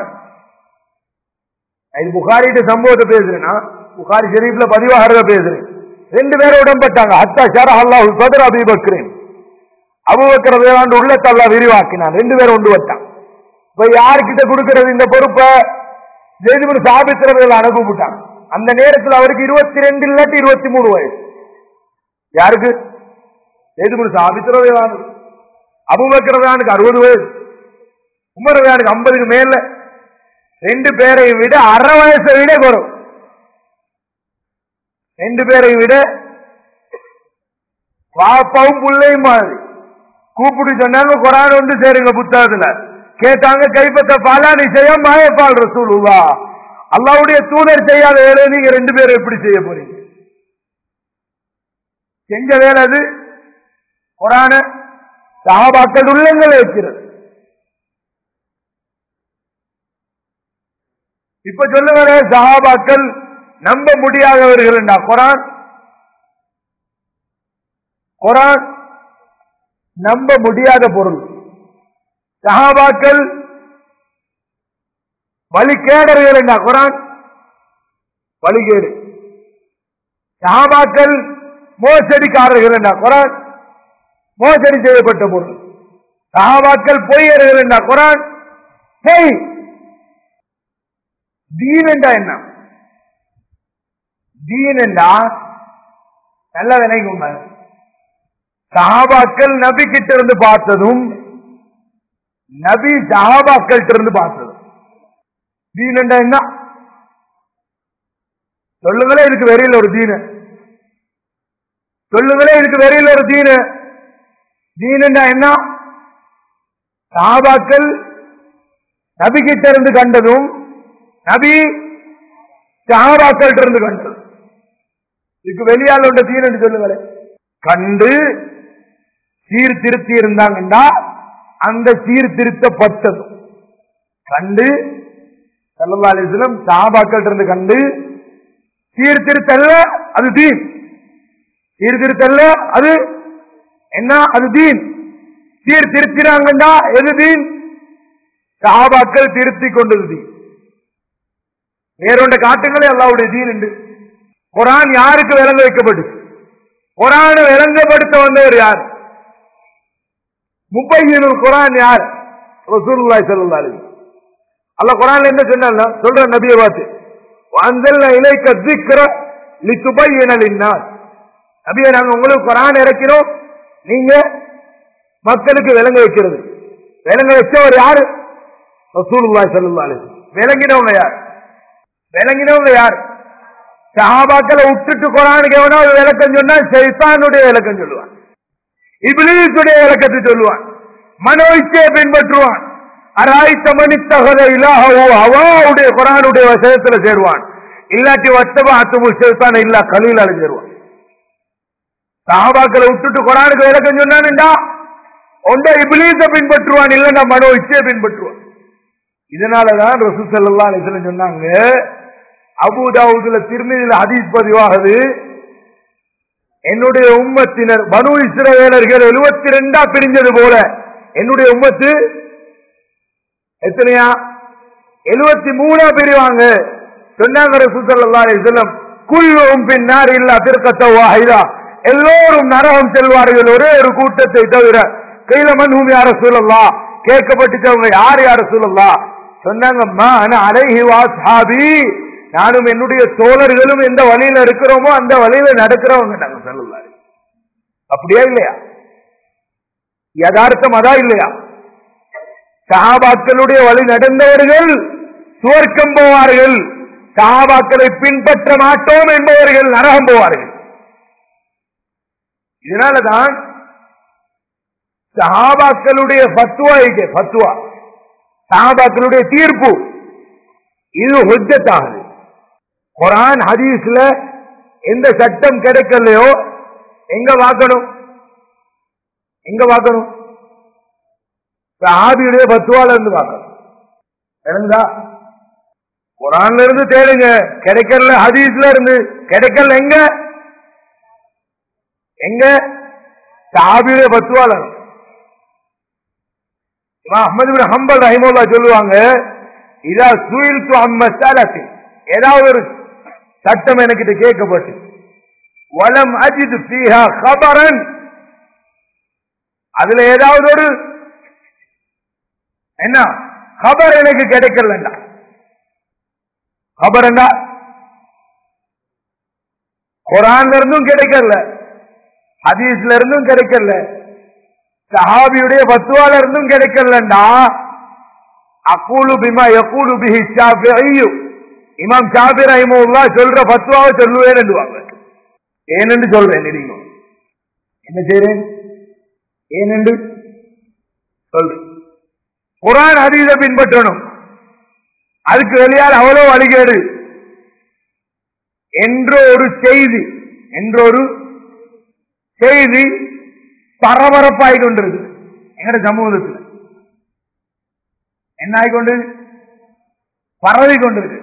இது புகாரிட்ட சம்பவத்தை பேசுறேன்னா புகாரி ஷெரீப்ல பதிவாகிறத பேசுறேன் ரெண்டு பேரும் உடன்பட்டாங்க ஹத்தா ஷரஹ் அல்லாஹ் சதர் அபி பக்ரேன் அபுபக்கர் வேளாண்டு உள்ளத்தை அல்லாஹ் விரிவாக்கினான் ரெண்டு பேரும் ஒன்றுபட்டான் இப்ப யாருக்கிட்ட கொடுக்கிறது இந்த பொறுப்பை ஜெய்திபுர் சாபித்திரவையில் அனுப்பிவிட்டாங்க அந்த நேரத்தில் அவருக்கு இருபத்தி ரெண்டு இல்லாட்டி இருபத்தி மூணு வயசு யாருக்கு ஜெய்திபுர் சாபித்திரவையிலானு அபுபக்கரதானுக்கு அறுபது வயசு உமரதானுக்கு ஐம்பதுக்கு மேல ரெண்டு பேரையும் விட அரை வயசை விட குறவு ரெண்டு பேரையும் விட பாப்பாவும் பிள்ளையும் மாதிரி கூப்பிட்டு சொன்னாங்க குரான் வந்து சேருங்க புத்தகத்துல கேட்டாங்க கைப்பற்ற பாலா நீ செய்ய மாயப்பால் ரசூலுல்லா அல்லாவுடைய தூதர் செய்யாத வேலையை நீங்க ரெண்டு பேரும் எப்படி செய்ய போறீங்க செஞ்ச வேலை அது குரான சகாபாக்கள் உள்ளங்களை வைக்கிறது இப்ப சொல்லுங்க சஹாபாக்கள் நம்ப முடியாதவர்கள் என்றா குரான் குரான் நம்ப முடியாத பொருள் சஹாபாக்கள் வழிகேடர்கள் என்றா குரான் வழிகேடு சஹாபாக்கள் மோசடிக்காரர்கள் என்றா குரான் மோசடி செய்யப்பட்ட பொருள் சஹாபாக்கள் பொய்யர்கள் என்றா குரான் பொய் தீன் என்றா என்ன தீன் என்றா நல்ல வினைக்கும் சஹாபாக்கள் நபி கிட்ட இருந்து பார்த்ததும் நபி சஹாபாக்கள் இருந்து பார்த்ததும் தீன் என்றா என்ன சொல்லுங்களே இதுக்கு வெறியில் ஒரு தீனு சொல்லுங்களே இதுக்கு வெறியில் ஒரு தீனு தீன் என்றா என்ன சஹாபாக்கள் நபி கிட்ட இருந்து கண்டதும் நபி சஹாபாக்கள் இருந்து கண்டது இதுக்கு வெளியால் உள்ள தீன் என்று சொல்லுங்களேன் கண்டு சீர்திருத்தி இருந்தாங்கன்னா அந்த சீர்திருத்தப்பட்டது கண்டு சல்லா அலிஸ்லம் சஹாபாக்கள் இருந்து கண்டு சீர்திருத்தல்ல அது தீன் சீர்திருத்தல்ல அது என்ன அது தீன் சீர்திருத்தினாங்கண்டா எது தீன் சஹாபாக்கள் திருத்தி கொண்டது தீன் வேறொண்ட காட்டுங்களே அல்லாவுடைய தீன் உண்டு குரான் யாருக்கு விளங்க வைக்கப்பட்டு குரான் விளங்கப்படுத்த வந்தவர் யார் முப்பையினுள் குரான் யார் ரசூலுல்லாஹி ஸல்லல்லாஹு அலைஹி அல்ல குரான்ல என்ன சொன்னா சொல்ற நபியை பார்த்து வாந்தல் இலைக்க திக்கிற லித்துபையினா நபியை நாங்க உங்களுக்கு குரான் இறக்கினோம் நீங்க மக்களுக்கு விளங்க வைக்கிறது விளங்க வச்சவர் யாரு ரசூலுல்லாஹி ஸல்லல்லாஹு அலைஹி வஸல்லம். விளங்கினவங்க யார் விளங்கினவங்க யார் சஹாபாக்களை விட்டுட்டு குரானுக்கு எவனாவது விளக்கம் சொன்னா சைத்தானுடைய விளக்கம் சொல்லுவான் இபிலீசுடைய விளக்கத்தை சொல்லுவான் மனோ இச்சையை பின்பற்றுவான் அராய்த்த மணி தகத இலாஹோ அவாவுடைய குரானுடைய வசனத்துல சேருவான் இல்லாட்டி வட்டபா அத்துமுல் சேத்தான் இல்லா கலீலால சேருவான் சஹாபாக்களை விட்டுட்டு குரானுக்கு விளக்கம் சொன்னான்டா ஒன்றை இபிலீச பின்பற்றுவான் இல்லைன்னா மனோ இச்சையை பின்பற்றுவான் இதனாலதான் ரசூ ஸல்லல்லாஹு அலைஹி வஸல்லம் சொன்னாங்க அபூதாவுதுல திருமதியில ஹதீஸ் பதிவாகுது என்னுடைய உம்மத்தினர் பனு இஸ்ரவேலர்கள் எழுபத்தி ரெண்டா பிரிஞ்சது போல என்னுடைய உம்மத்து எத்தனையா எழுபத்தி மூணா பிரிவாங்க சொன்னாங்க ரசூல் ஸல்லல்லாஹு அலைஹி வஸல்லம் குல்லும் பின்னார் இல்லா திருக்கத்த வாஹிதா எல்லோரும் நரகம் செல்வார்கள் ஒரே ஒரு கூட்டத்தை தவிர கையில மன்ஹூம் யார சூழல்லா கேட்கப்பட்டுச்சவங்க யார் யார சூழல்லா சொன்னாங்க "மா அன அலைஹி வாஸ்ஹாபி நானும் என்னுடைய தோழர்களும் எந்த வழியில இருக்கிறோமோ அந்த வழியில நடக்கிறவங்க நாங்க சொல்லலாம் அப்படியா இல்லையா யதார்த்தம் அதா இல்லையா சஹாபாக்களுடைய வழி நடந்தவர்கள் சுவர்க்கம் போவார்கள் சஹாபாக்களை பின்பற்ற மாட்டோம் என்பவர்கள் நரகம் போவார்கள் இதனாலதான் சஹாபாக்களுடைய பத்துவா இருக்கு பத்துவா சஹாபாக்களுடைய தீர்ப்பு இது ஹுஜ்ஜத்தாகுது குரான் ஹதீஸ்ல எந்த சட்டம் கிடைக்கலையோ எங்க பார்க்கணும் எங்க பார்க்கணும் சஹாபியுடைய பத்துவால இருந்து பார்க்கணும் தெரிஞ்சா குரான்ல இருந்து தேடுங்க கிடைக்கல ஹதீஸ்ல இருந்து கிடைக்கல எங்க எங்க சஹாபியுடைய பத்துவால இருந்து இமாம் அஹ்மது பின் ஹம்பல் ரஹிமுல்லா சொல்லுவாங்க இதா சுயில் து அம்மசாலத்தி ஏதாவது ஒரு சட்டம் எனக்கிட்ட கேட்கப்பட்டு வலம் அஜித் ஃபீஹா கபரன் அதுல ஏதாவது ஒரு என்ன கபர் எனக்கு கிடைக்கலண்டா கபரண்டா குரான்ல இருந்தும் கிடைக்கல ஹதீஸ்ல இருந்தும் கிடைக்கல சஹாபியுடைய பத்துவால இருந்தும் கிடைக்கலண்டா அக்கூலு பிமா யக்கூலு பிஹி ஷாஃபிஈ இமாம் ஷாஃபி ரஹிமஹுல்லாஹ் சொல்ற ஃபத்வாவை சொல்லுவேன் என்றுவாங்க ஏனென்று சொல்றேன் நீங்க என்ன செய்றேன் ஏனென்று சொல்றேன் குரான் ஹதீஸ பின்பற்றணும் அதுக்கு வெளியால் அவ்வளவு வழிகேடு என்ற ஒரு செய்தி என்ற ஒரு செய்தி பரபரப்பாய் கொண்டிருக்கு எங்கட சமூகத்தில் என்ன ஆகிக்கொண்டு பரவி கொண்டிருக்கு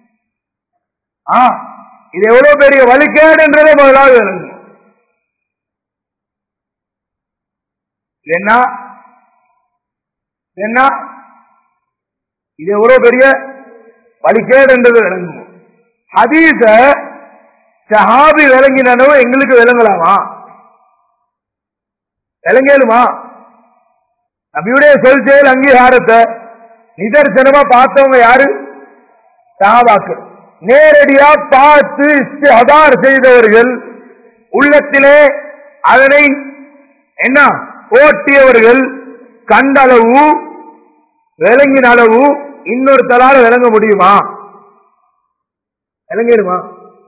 ஆ இது எவ்வளவு பெரிய வழிகேடுன்றதே முதலாவது விளங்கும் இது என்ன இது என்ன இது எவ்வளவு பெரிய வழிகேடுன்றது விளங்கும் ஹதீஸ சஹாபி விளங்கினோ எங்களுக்கு விளங்கலாமா விளங்கலுமா நபியுடைய சொல் செயல் அங்கீகாரத்தை நிதர்சனமா பார்த்தவங்க யாரு சஹாபாக்கள் நேரடியா பார்த்து இஸ்திஹதார் செய்தவர்கள் உள்ளத்திலே அதனை என்ன ஓட்டியவர்கள் கண்டளவு விளங்கின அளவு இன்னொருத்தரால விளங்க முடியுமா விளங்கிடுமா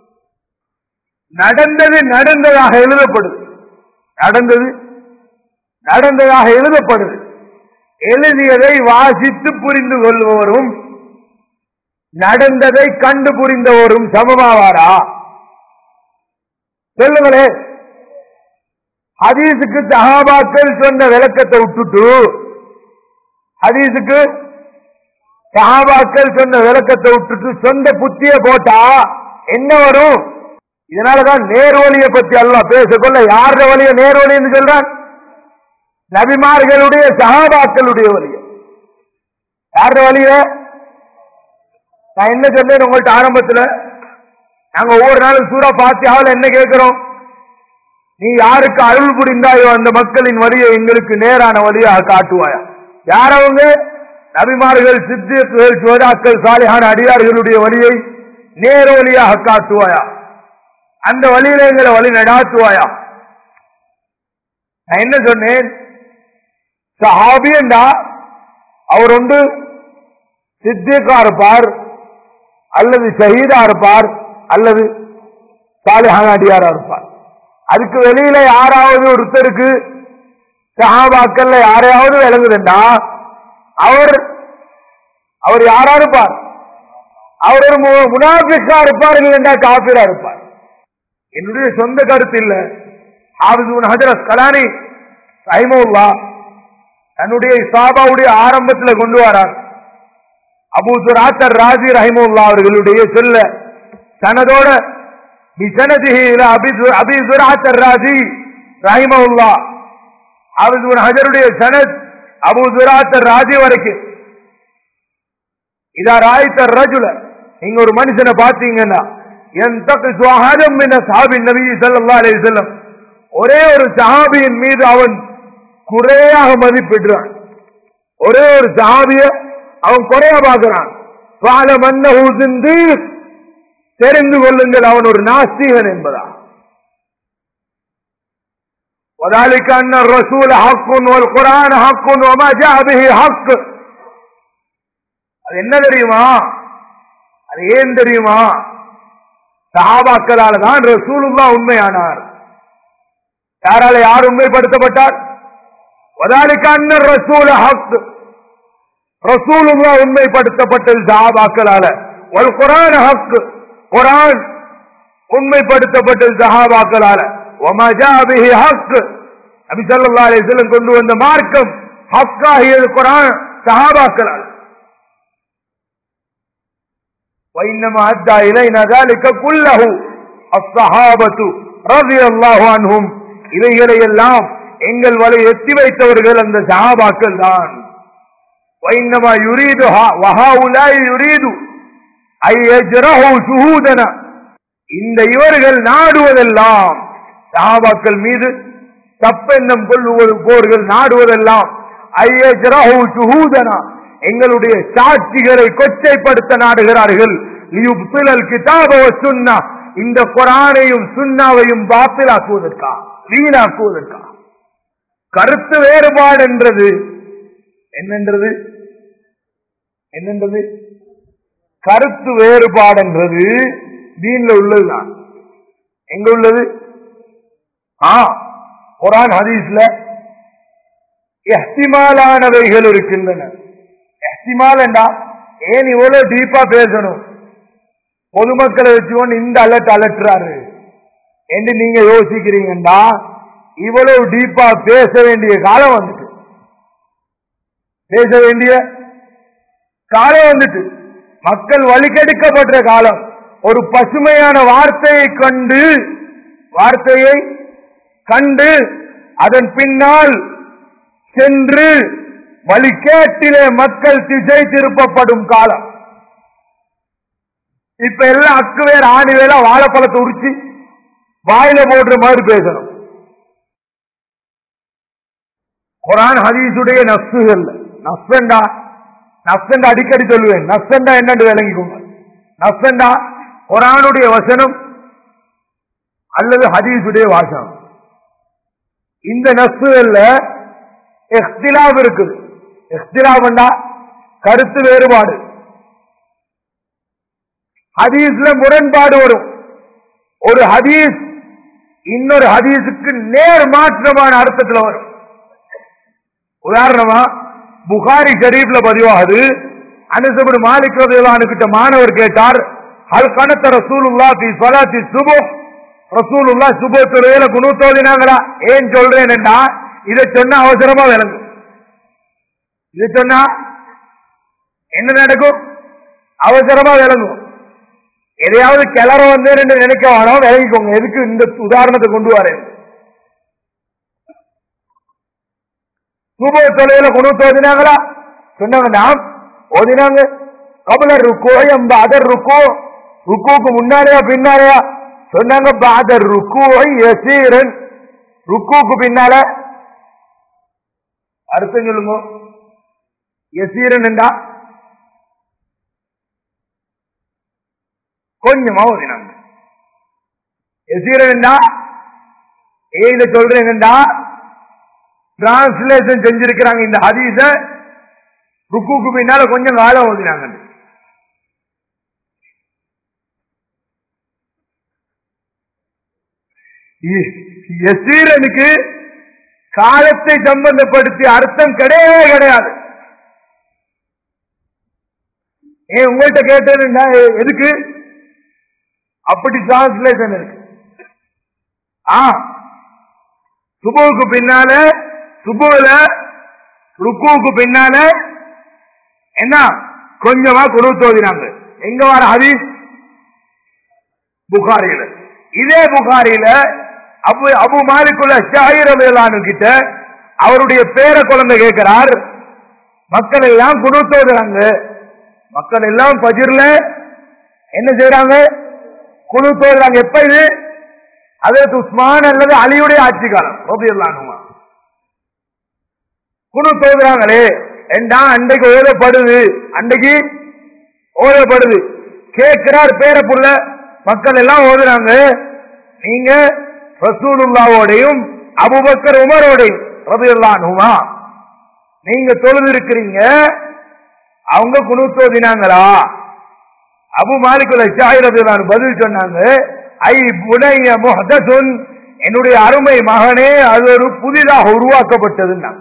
நடந்தது நடந்ததாக எழுதப்படுது நடந்தது நடந்ததாக எழுதப்படுது எழுதியதை வாசித்து புரிந்து கொள்பவரும் நடந்ததை கண்டு புரிந்தவரும் சமமாவாரா சொல்லுங்களே ஹதீஸுக்கு சஹாபாக்கள் சொன்ன விளக்கத்தை விட்டுட்டு ஹதீஸுக்கு சஹாபாக்கள் சொன்ன விளக்கத்தை விட்டுட்டு சொந்த புத்திய போட்டா என்ன வரும் இதனாலதான் நேர்வழியை பத்தி அல்லாஹ் பேசக்கொள்ள யாருடைய வழிய நேர்வழின்னு சொல்றான் நபிமார்களுடைய சஹாபாக்களுடைய வழிய யாருடைய வழிய நான் என்ன சொன்னேன் உங்கள்ட்ட ஆரம்பத்துல நாங்க ஒவ்வொரு நாளும் சூறா பாத்தியாவில் என்ன கேட்கிறோம் நீ யாருக்கு அருள் புரிந்தாயோ அந்த மக்களின் வழியை எங்களுக்கு நேரான வழியாக காட்டுவாயா யார் அவங்க நபிமார்கள் சித்தியர்கள் சோதாக்கள் சாலிஹான அடியார்களுடைய வழியை நேரோலியாக காட்டுவாயா அந்த வழியில எங்களை வழி நடாத்துவாயா நான் என்ன சொன்னேன் சஹாபியண்டா அவர் ஒன்று சித்திகா இருப்பார் அல்லது ஷஹீதா இருப்பார் அல்லது சாலிஹானாடியாரா இருப்பார் அதுக்கு வெளியில யாராவது ஒருத்தருக்கு சஹாபாக்கள்ல யாரையாவது விளங்குதுண்டா அவர் அவர் யாரா இருப்பார் அவர் ஒரு மு- முனாஃபிக்கா இருப்பார் இல்லைண்டா காபிரா இருப்பார் என்னுடைய சொந்த கருத்து இல்ல ஹாபிஸ் ஹஜரத் கலானி சைமவுல்லா தன்னுடைய இசாபாவுடைய ஆரம்பத்துல கொண்டு வரார் அபூ சுராத்தர் ராஜி ரஹிமுல்லா அவர்களுடைய சொல்ல சனதோட பிசனதிஹி இலா அபி சு- அபி சுராத்தர் ராஜி ரஹிமவுல்லா ஹாபிஸ் இப்னு ஹஜருடைய சனத் அபூ சுராத்தர் ராஜி வரைக்கும் இதா ராய்த்த ரஜுல நீங்க ஒரு மனுஷனை பாத்தீங்கன்னா என் தக்கு சுவாகம் என்ற சாபின் நபி ஸல்லல்லாஹு அலைஹி வஸல்லம் ஒரே ஒரு சஹாபியின் மீது அவன் குறையாக மதிப்பிடுறான் ஒரே ஒரு சஹாபிய அவன் குறைய பார்க்கிறான் فَاعْلَمْ أَنَّهُ زِنْدِيقٌ தெரிந்து கொள்ளுங்கள் அவன் ஒரு நாஸ்திகன் என்பதா وذلك أن الرسول حق والقرآن حق وما جاء به حق அது என்ன தெரியுமா அது ஏன் தெரியுமா சஹாபாக்களால தான் ரசூலுல்லா உண்மையானார் யாரால யார் உண்மைப்படுத்தப்பட்டார் வதாலிக்க அன்னர் ரசூல ஹக் ரசூலுல்லா உண்மைப்படுத்தப்பட்டது சஹாபாக்களால ஒரு குரான் ஹக் குரான் உண்மைப்படுத்தப்பட்டது சஹாபாக்களால ஒமஜா பிஹி ஹக் நபி ஸல்லல்லாஹு அலைஹி வஸல்லம் கொண்டு வந்த மார்க்கம் ஹக்காகியது குரான் சஹாபாக்களால் وإنما أدى إلينا ذلك كله الصحابة رضي الله عنهم இவைகளை எல்லாம் எங்கள் வலை எத்தி வைத்தவர்கள் அந்த சஹாபாக்கள் தான் وإنما يريد وهؤلاء يريد أن يجرحوا شهودنا இந்த இவர்கள் நாடுவதெல்லாம் சஹாபாக்கள் மீது தப்பெண்ணம் கொள்ளுவது போர்கள் நாடுவதெல்லாம் ஐயஜ்ரஹு சுஹூதனா எங்களுடைய சாட்சிகளை கொச்சைப்படுத்த நாடுகிறார்கள் லியுப்திலல் கிதாப வ சுன்னா இந்த குரானையும் சுன்னாவையும் பாத்திலாக்குவதற்கா வீணாக்குவதற்கா கருத்து வேறுபாடு என்றது என்னன்றது என்னன்றது கருத்து வேறுபாடு என்றது தீன்ல உள்ளதுதான் எங்க உள்ளது ஆ குரான் ஹதீஸ்ல எஹ்திமாலானவைகள் இருக்கின்றன எஹ்திமால் என்றா ஏன் இவ்வளவு டீப்பா பேசணும் பொதுமக்களை வச்சுக்கொண்டு இந்த அலர்ட் அலட்டுறாரு என்று நீங்க யோசிக்கிறீங்கடா இவ்வளவு டீப்பா பேச வேண்டிய காலம் வந்துட்டு பேச வேண்டிய காலம் வந்துட்டு மக்கள் வழிகெடுக்கப்பட்ட காலம் ஒரு பசுமையான வார்த்தையை கண்டு வார்த்தையை கண்டு அதன் பின்னால் சென்று வழிகேட்டிலே மக்கள் திசை திருப்பப்படும் காலம் இப்ப எல்லாம் அக்கு வேற ஆணி வேற வாழைப்பழத்தை உரிச்சு வாயில போடுற மாதிரி பேசணும் குரான் ஹதீஸுடைய நஸ்ஸுகள் நஸ்ஸண்டா நஸ்ஸண்டா அடிக்கடி சொல்லுவேன் நஸ்ஸண்டா என்னன்னு விளங்கிக்கோங்க நஸ்ஸண்டா குரானுடைய வசனம் அல்லது ஹதீஸுடைய வாசனம் இந்த நஸ்ஸுகள்ல எஹ்திலாப் இருக்குது எஹ்திலாப்ண்டா கருத்து வேறுபாடு ஹதீஸ்ல முரண்பாடு வரும் ஒரு ஹதீஸ் இன்னொரு ஹதீஸுக்கு நேர் மாற்றமான அர்த்தத்துல வரும் உதாரணமா புகாரி ஷரீப்ல பதிவாகுது அனுசபடு மாலிக் ரதியல்லாஹு கிட்ட மாணவர் கேட்டார் ஹல் கனத்த ரசூலுல்லா ஃபி ஸலாத்தி சுபஹ் ரசூலுல்லா சுபஹ் தொழுகையில குனூத் ஓதினாங்களா ஏன் சொல்றேன்டா இதை சொன்னா அவசரமா விளங்கும் இதை சொன்னா என்ன நடக்கும் அவசரமா விளங்கும் எதையாவது கிளற வந்தேன்னு நினைக்க வேணாம் விளங்கிக்கோங்க எதுக்கு இந்த உதாரணத்தை கொண்டு வரேன் சுப தொலைல குணத்து ஓதினாங்களா சொன்னாங்க நாம் ஓதினாங்க கபல ருக்கோ எம்ப அதர் ருக்கோ ருக்குக்கு முன்னாலேயா பின்னாலேயா சொன்னாங்க பாதர் ருக்கு யசீரன் ருக்குக்கு பின்னால அர்த்தம் சொல்லுங்க யசீரன் என்றா கொஞ்சமா ஓதினாங்க எசீரன்டா ஏத சொல்றேன்டா டிரான்ஸ்லேஷன் செஞ்சிருக்கிறாங்க இந்த ஹதீஸ ருக்குக்கு பின்னால கொஞ்சம் காலம் ஓதினாங்க எசீரனுக்கு காலத்தை சம்பந்தப்படுத்தி அர்த்தம் கிடையவே கிடையாது ஏன் உங்கள்கிட்ட கேட்டேன்னா எதுக்கு அப்படி டிரான்ஸ்லேஷன் இருக்கு ஆ சுபுவுக்கு பின்னால சுபுல ருக்குவுக்கு பின்னால என்ன கொஞ்சமா குரு தோதினாங்க எங்க வர ஹதீஸ் புகாரியில இதே புகாரியில அபு அபு மாலிக்குள்ள ஷாயிரவேலானு கிட்ட அவருடைய பேர குழந்தை கேட்கிறார் மக்கள் எல்லாம் குரு தோதுறாங்க மக்கள் எல்லாம் பஜிர்ல என்ன செய்யறாங்க குழு தோதுறாங்க எப்ப இது அதற்கு உஸ்மான் அல்லது அலியுடைய ஆட்சி காலம் ரபியுல்லானுமா குழு தோதுறாங்களே ஏண்டா அன்றைக்கு ஓதப்படுது அன்றைக்கு ஓதப்படுது கேட்கிறார் பேரப்புள்ள மக்கள் எல்லாம் ஓதுறாங்க நீங்க ரசூலுல்லாவோடையும் அபுபக்கர் உமரோடையும் ரபியுல்லானுமா நீங்க தொழுது இருக்கிறீங்க அவங்க குழு தோதினாங்களா அபு மாலிகுல ஷாயிரபிலான் பதில் சொன்னாங்க ஐ புனைய முஹதசுன் என்னுடைய அருமை மகனே அது ஒரு புதிதாக உருவாக்கப்பட்டதுன்னா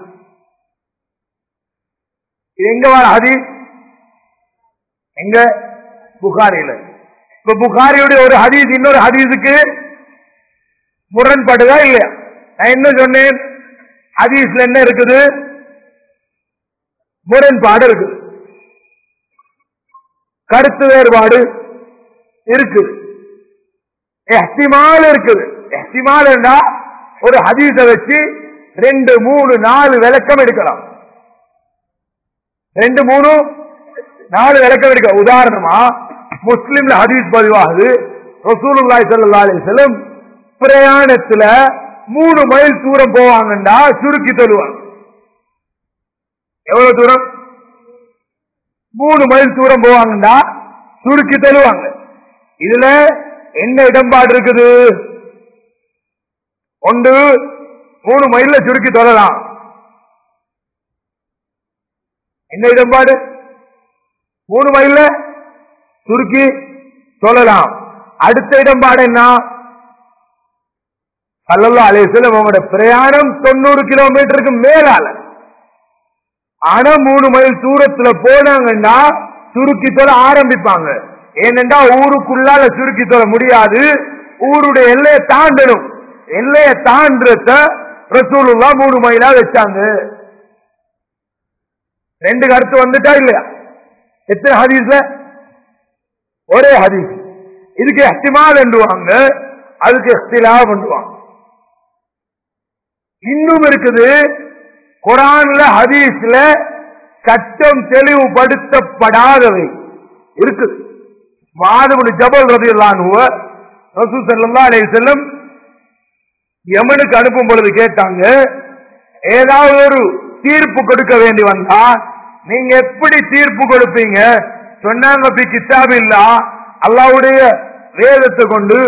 இது எங்க வர ஹதீஸ் எங்க புகாரில இப்ப புகாரியுடைய ஒரு ஹதீஸ் இன்னொரு ஹதீஸுக்கு முரண்படுதா இல்லையா நான் என்ன சொன்னேன் ஹதீஸ்ல என்ன இருக்குது முரண்பாடு இருக்குது கருத்து வேறுபாடு இருக்குது எஹ்திமால் இருக்குது எஹ்திமால் என்றா ஒரு ஹதீஸ வச்சு ரெண்டு மூணு நாலு விளக்கம் எடுக்கலாம் ரெண்டு மூணு நாலு விளக்கம் எடுக்க உதாரணமா முஸ்லிம்ல ஹதீஸ் பதிவாகுது ரசூலுல்லாஹி ஸல்லல்லாஹு அலைஹி வஸல்லம் பிரயாணத்துல மூணு மைல் தூரம் போவாங்கண்டா சுருக்கி தருவாங்க எவ்வளவு தூரம் மூணு மைல் தூரம் போவாங்கடா சுருக்கி தருவாங்க இதுல என்ன இடம்பாடு இருக்குது ஒன்று மூணு மைல்ல சுருக்கி தொழலாம் என்ன இடம்பாடு மூணு மைல்ல சுருக்கி சொல்லலாம் அடுத்த இடம்பாடு என்ன சல்லல்லா அலேசலம் அவங்களோட பிரயாணம் தொண்ணூறு கிலோமீட்டருக்கு மேலால ஆனா மூணு மைல் தூரத்துல போனாங்கன்னா சுருக்கி தொலை ஆரம்பிப்பாங்க ஏனென்றா ஊருக்குள்ளால சுருக்கி தொலை முடியாது ஊருடைய எல்லையை தாண்டணும் எல்லையை தாண்டத ரசூலுல்லா மூணு மைலா வச்சாங்க ரெண்டு கருத்து வந்துட்டா இல்லையா எத்தனை ஹதீஸ்ல ஒரே ஹதீஸ் இதுக்கு எஹ்திமால் என்றுவாங்க அதுக்கு எஹ்திலா பண்ணுவாங்க இன்னும் இருக்குது குரான்ல ஹதீஸ்ல சட்டம் தெளிவுபடுத்தப்படாதவை இருக்குது மாதவனு ஜபல் ரதி ரசூ சல்லா அலைஹி செல்லம் யமனுக்கு அனுப்பும் பொழுது கேட்டாங்க ஏதாவது ஒரு தீர்ப்பு கொடுக்க வேண்டி வந்தா நீங்க எப்படி தீர்ப்பு கொடுப்பீங்க சொன்னாங்க பி கித்தாப் இல்லா அல்லாவுடைய வேதத்தை கொண்டு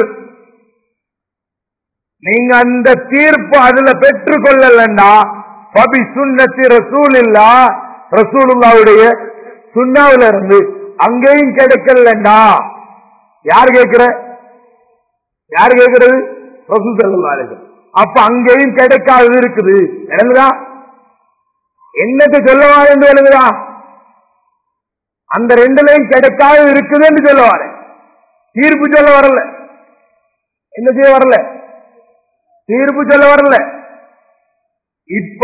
நீங்க அந்த தீர்ப்பு அதுல பெற்றுக் கொள்ளலண்டா பபி சுன்னத்தி ரசூல் இல்லா ரசூலுல்லாவுடைய சுண்ணாவில இருந்து அங்கேயும் கிடைக்கலண்டா யார் கேட்கிற யார் கேட்கிறது ரசூல் ஸல்லல்லாஹு அலைஹி வஸல்லம். அப்ப அங்கேயும் கிடைக்காதது இருக்குது விளங்குதா என்னத்தை சொல்லவா என்று விளங்குதா அந்த ரெண்டுலையும் கிடைக்காதது இருக்குதுன்னு சொல்லுவாரு தீர்ப்பு சொல்ல வரல என்ன செய்ய வரல தீர்ப்பு சொல்ல வரல இப்ப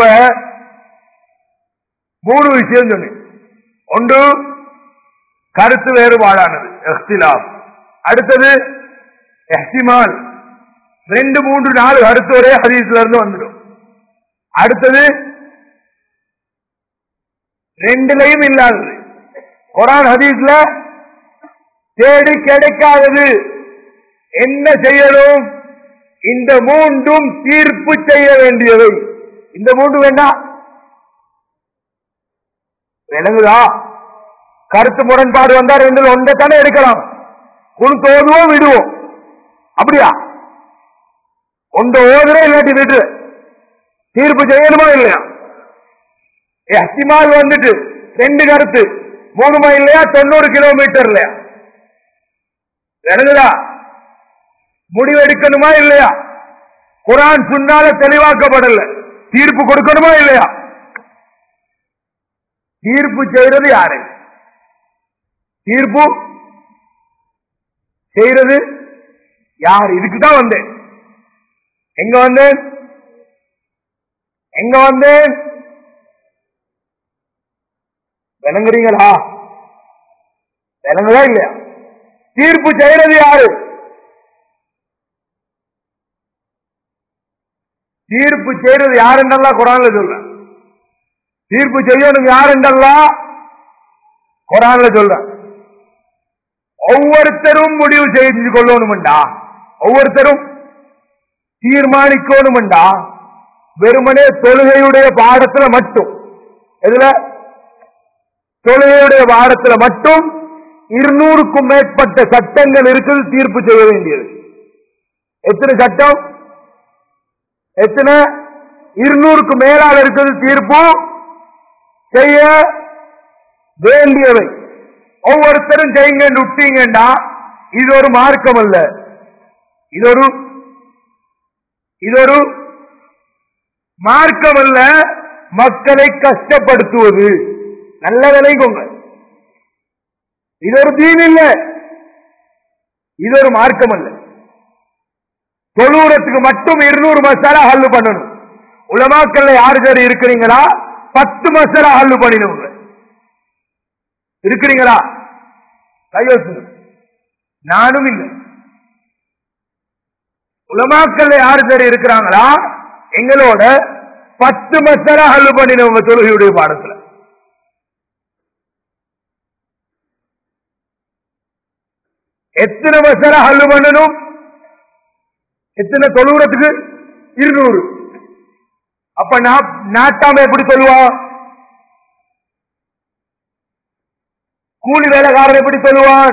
மூணு விஷயம் சொன்னேன் ஒன்று கருத்து வேறுபாடானது எஹ்திலாப் அடுத்தது எஹ்திமால் ரெண்டு மூன்று நாலு கருத்து ஒரே ஹதீஸ்ல இருந்து வந்துடும் அடுத்தது ரெண்டுலையும் இல்லாதது குரான் ஹதீஸ்ல தேடி கிடைக்காதது என்ன செய்யணும் இந்த மூன்றும் தீர்ப்பு செய்ய வேண்டியவை இந்த மூன்று வேண்டாம் விளங்குதா கருத்து முரண்பாடு வந்தா ரெண்டு ஒன்றை தானே எடுக்கலாம் குணு ஓதுவோம் விடுவோம் அப்படியா ஒன்று ஓதுற இல்லாட்டி விடு தீர்ப்பு செய்யணுமா இல்லையா அஸ்திமால் வந்துட்டு ரெண்டு கருத்து மூணு மைல்லையா தொண்ணூறு கிலோமீட்டர் இல்லையா விளங்குதா முடிவெடுக்கணுமா இல்லையா குரான் சுன்னால தெளிவாக்கப்படல தீர்ப்பு கொடுக்கணுமா இல்லையா தீர்ப்பு செய்யறது யாரு தீர்ப்பு செய்யறது யார் இதுக்குதான் வந்தேன் எங்க வந்தேன் எங்க வந்தேன் விளங்குறீங்களா விளங்குதா இல்லையா தீர்ப்பு செய்யறது யாரு தீர்ப்பு செய்யறது யாருன்றெல்லாம் குரான்ல சொல்ல தீர்ப்பு செய்யணும் யாருன்றெல்லாம் குரான்ல சொல்ற ஒவ்வொருத்தரும் முடிவு செய்து கொள்ளணும்டா ஒவ்வொருத்தரும் தீர்மானிக்கணும்டா வெறுமனே தொழுகையுடைய பாடத்துல மட்டும் எதுல தொழுகையுடைய பாடத்துல மட்டும் இருநூறுக்கும் மேற்பட்ட சட்டங்கள் இருக்குது தீர்ப்பு செய்ய வேண்டியது எத்தனை சட்டம் எத்தனை இருநூறுக்கு மேலாக இருக்கிறது தீர்ப்பு செய்ய வேண்டியவை ஒவ்வொருத்தரும் செய்யுங்க விட்டீங்கன்னா இது ஒரு மார்க்கம் அல்ல இது ஒரு இது ஒரு மார்க்கம் அல்ல மக்களை கஷ்டப்படுத்துவது நல்ல விளைங்கோங்க இது ஒரு தீன் இல்ல இது ஒரு மார்க்கம் அல்ல தொழுவுறத்துக்கு மட்டும் இருநூறு மசாலா ஹல்லு பண்ணணும் உலமாக்கல்ல யாரு பேர் இருக்கிறீங்களா பத்து மசாலா ஹல்லு பண்ணினவங்க இருக்கிறீங்களா கையோசு நானும் இல்லை உலமாக்கல்ல யாரு பேர் இருக்கிறாங்களா எங்களோட பத்து மசாலா ஹல்லு பண்ணினவங்க தொழுகையுடைய பாடத்துல எத்தனை மசாலா ஹல்லு பண்ணணும் எத்தனை தொழுகிறதுக்கு இருநூறு அப்ப நா- நாட்டாம எப்படி சொல்லுவான் கூலி வேலைக்காரன் எப்படி சொல்லுவான்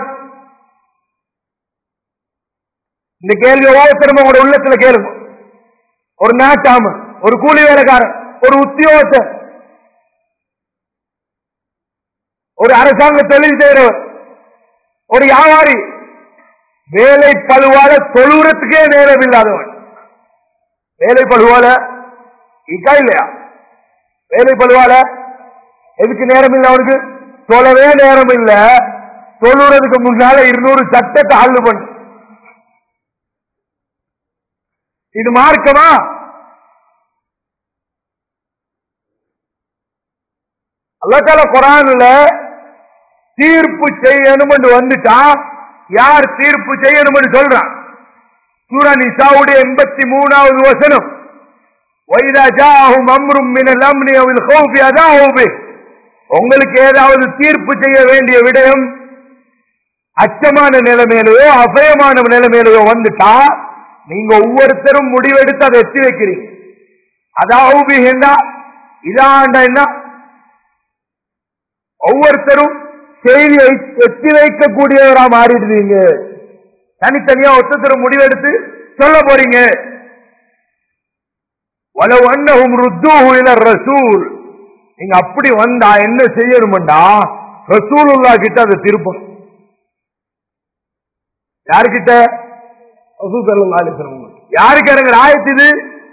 இந்த கேள்வி ஒவ்வொருத்தரும் உங்களோட உள்ளத்துல கேளுங்க ஒரு நாட்டாம ஒரு கூலி வேலைக்காரன் ஒரு உத்தியோகத்தர் ஒரு அரசாங்க தொழில் செய்கிறவர் ஒரு வியாபாரி வேலை பழுவால தொழுறதுக்கே நேரம் இல்லாதவன் வேலை பழுவால இருக்கா இல்லையா வேலை பழுவால எதுக்கு நேரம் இல்லை அவனுக்கு தொழவே நேரம் இல்ல தொழுறதுக்கு முன்னால இருநூறு சட்டத்தை ஹல்லு பண்ணு இது மார்க்கமா அல்லாஹ் குரான்ல தீர்ப்பு செய்யணும்னு வந்துட்டா யார் தீர்ப்பு செய்யணும்னு சொல்றான் சூரா நிசாவுடைய எண்பத்தி மூணாவது வசனம் வைதா ஜாஹும் அம்ரும் மினல் அம்னி அவில் ஹௌஃபி அதாஹு பி உங்களுக்கு ஏதாவது தீர்ப்பு செய்ய வேண்டிய விடயம் அச்சமான நிலைமையிலையோ அபயமான நிலைமையிலையோ வந்துட்டா நீங்க ஒவ்வொருத்தரும் முடிவெடுத்து அதை எத்தி வைக்கிறீங்க அதாவுபி என்ன இதாண்ட என்ன ஒவ்வொருத்தரும் செய்தியை எத்தி வைக்கக்கூடியவரா மாறிடுவீங்க தனித்தனியா ஒருத்தரும் முடிவெடுத்து சொல்ல போறீங்க வலவு அன்னஹும் ருத்தூஹு இல ரசூல் நீங்க அப்படி வந்தா என்ன செய்யணும்டா ரசூலுல்லா கிட்ட அதை திருப்பணும் யாருக்கிட்ட ரசூல் ஸல்லல்லாஹு அலைஹி வஸல்லம் கிட்ட. யாருக்கு இறங்குற ஆயத்து இது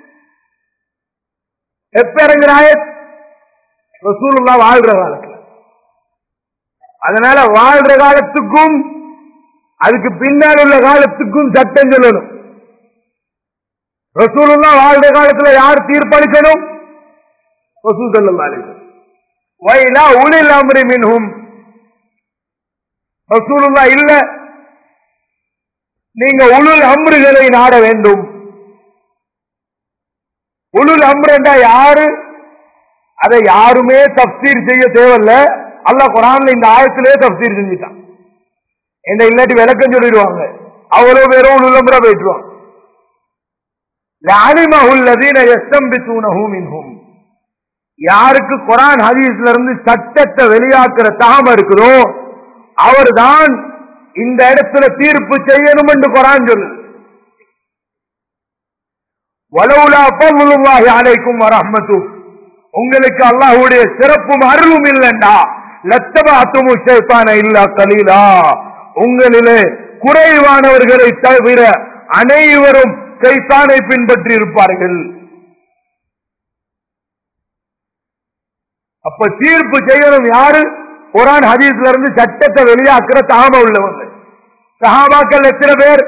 எப்ப இறங்குற ஆயத் ரசூலுல்லா வாழ்ற காலத்துல அதனால வாழ்ற காலத்துக்கும் அதுக்கு பின்னால் உள்ள காலத்துக்கும் சட்டம் சொல்லணும் ரசூலுல்லா வாழ்ற காலத்துல யார் தீர்ப்பளிக்கணும் ரசூல் ஸல்லல்லாஹு அலைஹி வஸல்லம் வைலா உலில் அம்ரி மின்ஹும் ரசூலுல்லா இல்ல நீங்க உளுல் அம்ருகளை நாட வேண்டும் உளுல் அம்ரு என்றா யாரு அதை யாருமே தப்சீர் செய்ய தேவையில்ல அல்லாஹ் குரான்ல இந்த ஆயத்திலே தப்சீர் செஞ்சுட்டான் என்ன இல்லாட்டி விளக்கம் சொல்லிடுவாங்க அவ்வளவு பேரும் உளுல் அம்ரா போயிட்டுருவாங்க لعلمه الذين يستنبطونه منهم யாருக்கு குரான் ஹதீஸ்ல இருந்து சட்டத்தை வெளியாக்குற தாம இருக்குதோ அவர்தான் இந்த இடத்துல தீர்ப்பு செய்யணும் என்று குரான் சொல்லுது வலவுலா பல்லுல்லாஹி அலைக்கும் வரஹ்மத்து உங்களுக்கு அல்லாஹ்வுடைய சிறப்பும் அருளும் இல்லைண்டா லத்தபாத்துமு ஷைத்தான இல்லா கலீலா உங்களிலே குறைவானவர்களை தவிர அனைவரும் சைத்தானை பின்பற்றி இருப்பார்கள் அப்ப தீர்ப்பு செய்யணும் யாரு குரான் ஹதீஸ்ல இருந்து சட்டத்தை வெளியாக்குற தாம உள்ளவங்க சஹாபாக்கள் எத்தனை பேர்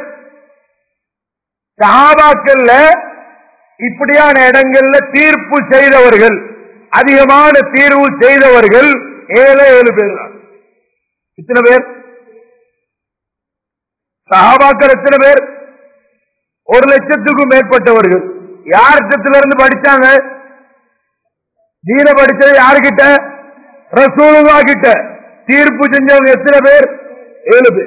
சஹாபாக்கள்ல இப்படியான இடங்கள்ல தீர்ப்பு செய்தவர்கள் அதிகமான தீர்வு செய்தவர்கள் ஏழு ஏழு பேர் தான் எத்தனை பேர் சஹாபாக்கள் எத்தனை பேர் ஒரு லட்சத்துக்கும் மேற்பட்டவர்கள் யார்கிட்ட இருந்து படிச்சாங்க தீன படிச்சது யாருகிட்ட ரசூலுல்லா கிட்ட தீர்ப்பு செஞ்சவங்க எத்தனை பேர் ஏழு பேர்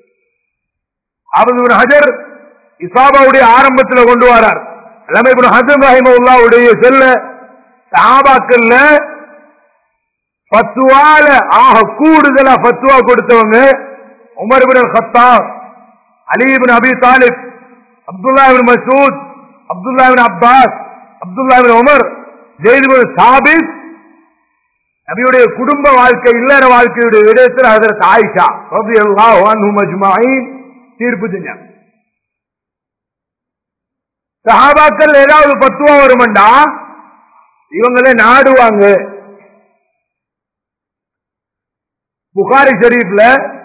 அபது ஹஜர் இசாபாவுடைய ஆரம்பத்தில் கொண்டு வரார் எல்லாமே இப்ப ஹசன் ரஹிமுல்லாவுடைய செல்ல சாபாக்கள்ல பத்துவால ஆக கூடுதலா பத்துவா கொடுத்தவங்க Umar bin Khattab Ali bin Abi Talib Abdullah bin Masood Abdullah bin Abbas Abdullah bin Umar Zaid bin Thabit நபியுடைய குடும்ப வாழ்க்கை இல்லற வாழ்க்கையுடைய விடயத்தில் அதற்கு ஆயிஷா ரலியல்லாஹு அன்ஹும் அஜ்மஈன் தீர்ப்பு செஞ்சாங்க சஹாபாக்கள் ஏதாவது பத்துவா வருமண்டா இவங்களே நாடுவாங்க புகாரி ஷரீஃப்ல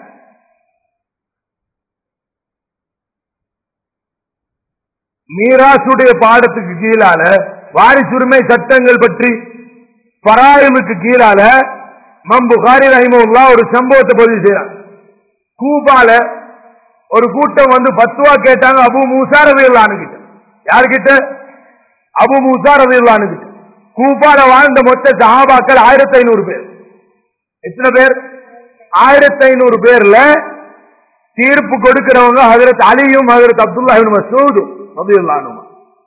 மீராசுடைய பாடத்துக்கு கீழால வாரிசுரிமை சட்டங்கள் பற்றி பராயமுக்கு கீழால மம் புகாரி ரஹிமுல்லா ஒரு சம்பவத்தை பதிவு செய்யறாங்க கூபால ஒரு கூட்டம் வந்து பத்துவா கேட்டாங்க அபு மூசா ரவியல்லானு கிட்ட யாருக்கிட்ட அபு மூசா ரவியல்லானு கிட்ட கூபால வாழ்ந்த மொத்த சஹாபாக்கள் ஆயிரத்தி ஐநூறு பேர் எத்தனை பேர் ஆயிரத்தி ஐநூறு பேர்ல தீர்ப்பு கொடுக்கிறவங்க ஹதரத் அலியும் ஹதரத் அப்துல்லா மசூதும் ரவியல்லானுமா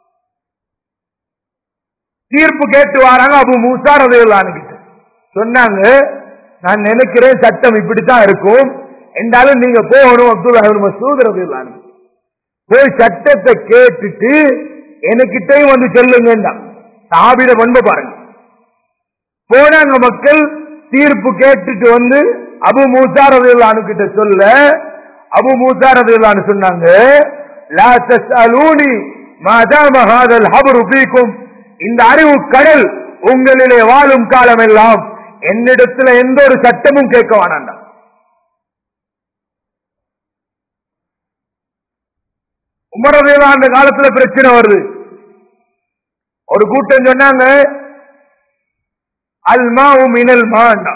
தீர்ப்பு கேட்டு வராங்க அபு மூசா ரவியல்லானு கிட்ட சொன்னாங்க நான் நினைக்கிறேன் சட்டம் இப்படித்தான் இருக்கும் என்றாலும் நீங்க போகணும் அப்துல்லா மசூத் ரவியல்லானு போய் சட்டத்தை கேட்டுட்டு எனக்கிட்டையும் வந்து சொல்லுங்க சாபிட பண்பு பாருங்க போனாங்க மக்கள் தீர்ப்பு கேட்டுட்டு வந்து அபு மூசா ரவியல்லானு கிட்ட சொல்ல அபு மூசா ரவியல்லானு சொன்னாங்க லா தஸ்அலூனி மாதாம ஹாதல் ஹபரு ஃபீக்கும் இந்த அறிவு கடல் உங்களிலே வாழும் காலம் எல்லாம் என்னிடத்துல எந்த ஒரு சட்டமும் கேட்க வேணாண்டா உமரதேவா அந்த காலத்துல பிரச்சனை வருது ஒரு கூட்டம் சொன்னாங்க அல்மாவு மினல் மாண்டா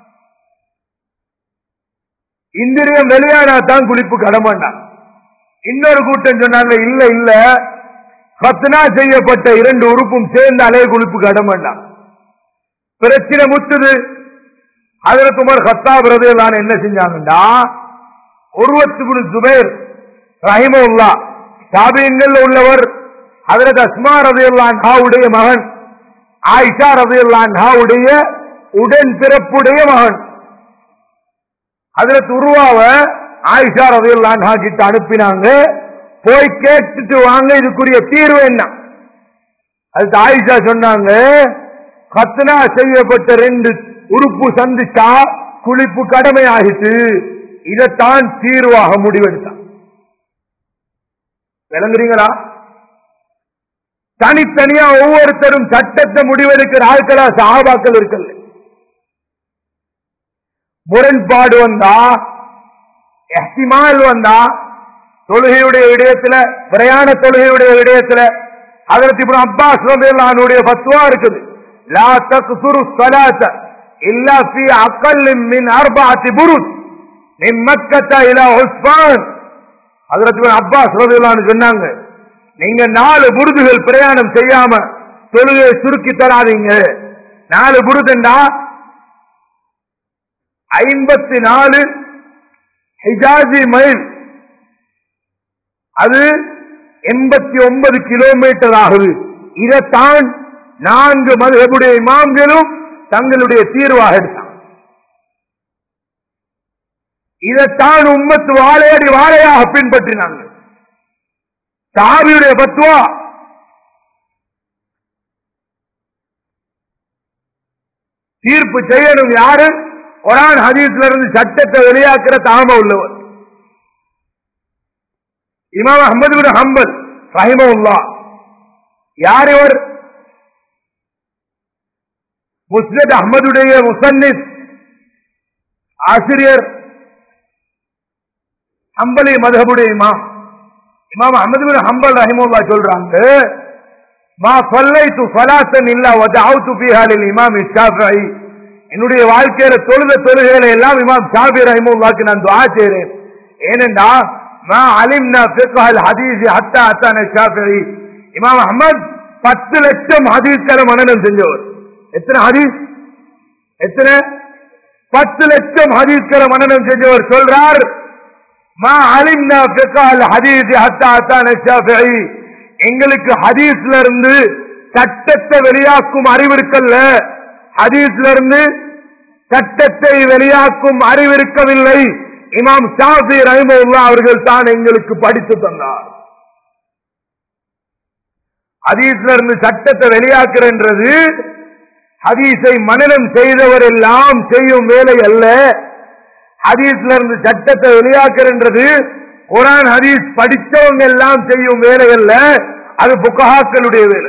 இந்திரியம் வெளியானா தான் குளிப்பு கடமாண்டா இன்னொரு கூட்டம் சொன்னாங்க இல்ல இல்ல பத்னா செய்யப்பட்ட இரண்டு உறுப்பும் சேர்ந்தாலே குளிப்பு கடமாண்டா பிரச்சனை முத்துது அதுல குமார் ஹத்தாப் ரதையிலான என்ன செஞ்சாங்கண்டா ஒருவத்துக்கு ஜுபேர் ரஹிமுல்லா தாபியங்கள் உள்ளவர் ஹதரத் அஸ்மா ரதையுல்லான் ஹாவுடைய மகன் ஆயிஷா ரதையுல்லான் ஹாவுடைய உடன் பிறப்புடைய மகன் ஹதரத் உருவாவ ஆயிஷா ரதையுல்லான் ஹா கிட்ட அனுப்பினாங்க போய் கேட்டுட்டு வாங்க இதுக்குரிய தீர்வு என்ன அதுக்கு ஆயிஷா சொன்னாங்க கத்னா செய்யப்பட்ட ரெண்டு உறுப்பு சந்திச்சா குளிப்பு கடமை ஆகிட்டு இதைத்தான் தீர்வாக முடிவெடுத்தான் விளங்குறீங்களா தனித்தனியா ஒவ்வொருத்தரும் சட்டத்தை முடிவெடுக்கிற ஆட்களா சாபாக்கள் இருக்கல முரண்பாடு வந்தா எஹ்திமால் வந்தா தொழுகையுடைய விடயத்துல பிரயாண தொழுகையுடைய விடயத்துல அதற்கு இப்ப அப்பாஸ் ரபியல்லானுடைய பத்துவா இருக்குது லா தக்சுரு ஸலாத்த இல்லா ஃபீ அகல் மின் அர்பஅத்தி புருஜ் மின் மக்கத்த இலா உஸ்பான் அதற்கு அப்பாஸ் ரபியல்லான்னு சொன்னாங்க நீங்க நாலு புருதுகள் பிரயாணம் செய்யாம தொழுகையை சுருக்கி தராதீங்க நாலு புருதுண்டா ஐம்பத்தி நாலு ஹிஜாசி மைல் அது எண்பத்தி ஒன்பது கிலோமீட்டர் ஆகுது இதைத்தான் நான்கு மதுகபுடைய இமாம்களும் தங்களுடைய தீர்வாக எடுத்தாங்க இதைத்தான் உம்மத்து வாழையடி வாழையாக பின்பற்றினாங்க சாவியுடைய பத்துவா தீர்ப்பு செய்யணும் யாரு குரான் ஹதீஸ்ல இருந்து சட்டத்தை வெளியாக்குற தாம உள்ளவர் இமாம் அஹமது பின் ஹம்பல் ரஹிமவுல்லா யார் இவர் முஸ்லித் அஹமதுடைய முசன்னித் ஆசிரியர் ஹம்பலி மதபுடைய இமாம் இமாம் அஹமது பின் ஹம்பல் ரஹிமுல்லா சொல்றாங்க மா சொல்லைத்து ஃபலாத்தன் இல்லா வதஅவுது ஃபீஹா லில் இமாம் ஷாஃபிஈ என்னுடைய வாழ்க்கையில தொழுத தொழுகைகளை எல்லாம் இமாம் ஷாஃபி ரஹிமுல்லாக்கு நான் துஆ செய்றேன் ஏனென்றா மா அலிம்னா ஃபிக்ஹல் ஹதீஸ் ஹத்தா அத்தான ஷாஃபிஈ இமாம் அஹ்மத் பத்து லட்சம் ஹதீஸ்களை மனனம் செஞ்சவர் எத்தனை ஹதீஸ் எத்தனை பத்து லட்சம் ஹதீஸ்களை மனனம் செஞ்சவர் சொல்றார் மா அலிம்னா ஃபிக்ஹல் ஹதீஸ் ஹத்தா அத்தான ஷாஃபிஈ எங்களுக்கு ஹதீஸ்ல இருந்து சட்டத்தை வெளியாக்கும் அறிவு இருக்கல்ல ஹதீஸ்ல இருந்து சட்டத்தை வெளியாக்கும் அறிவு இருக்கவில்லை இமாம் ஷாஃபி ரஹிமுல்லா அவர்கள் தான் எங்களுக்கு படித்து தந்தார் ஹதீஸ்ல இருந்து சட்டத்தை வெளியாக்குறன்றது ஹதீஸை மனனம் செய்தவர் எல்லாம் செய்யும் வேலை அல்ல ஹதீஸ்ல இருந்து சட்டத்தை வெளியாக்குறன்றது குரான் ஹதீஸ் படித்தவங்க எல்லாம் செய்யும் வேலை அல்ல அது புக்கஹாக்களுடைய வேலை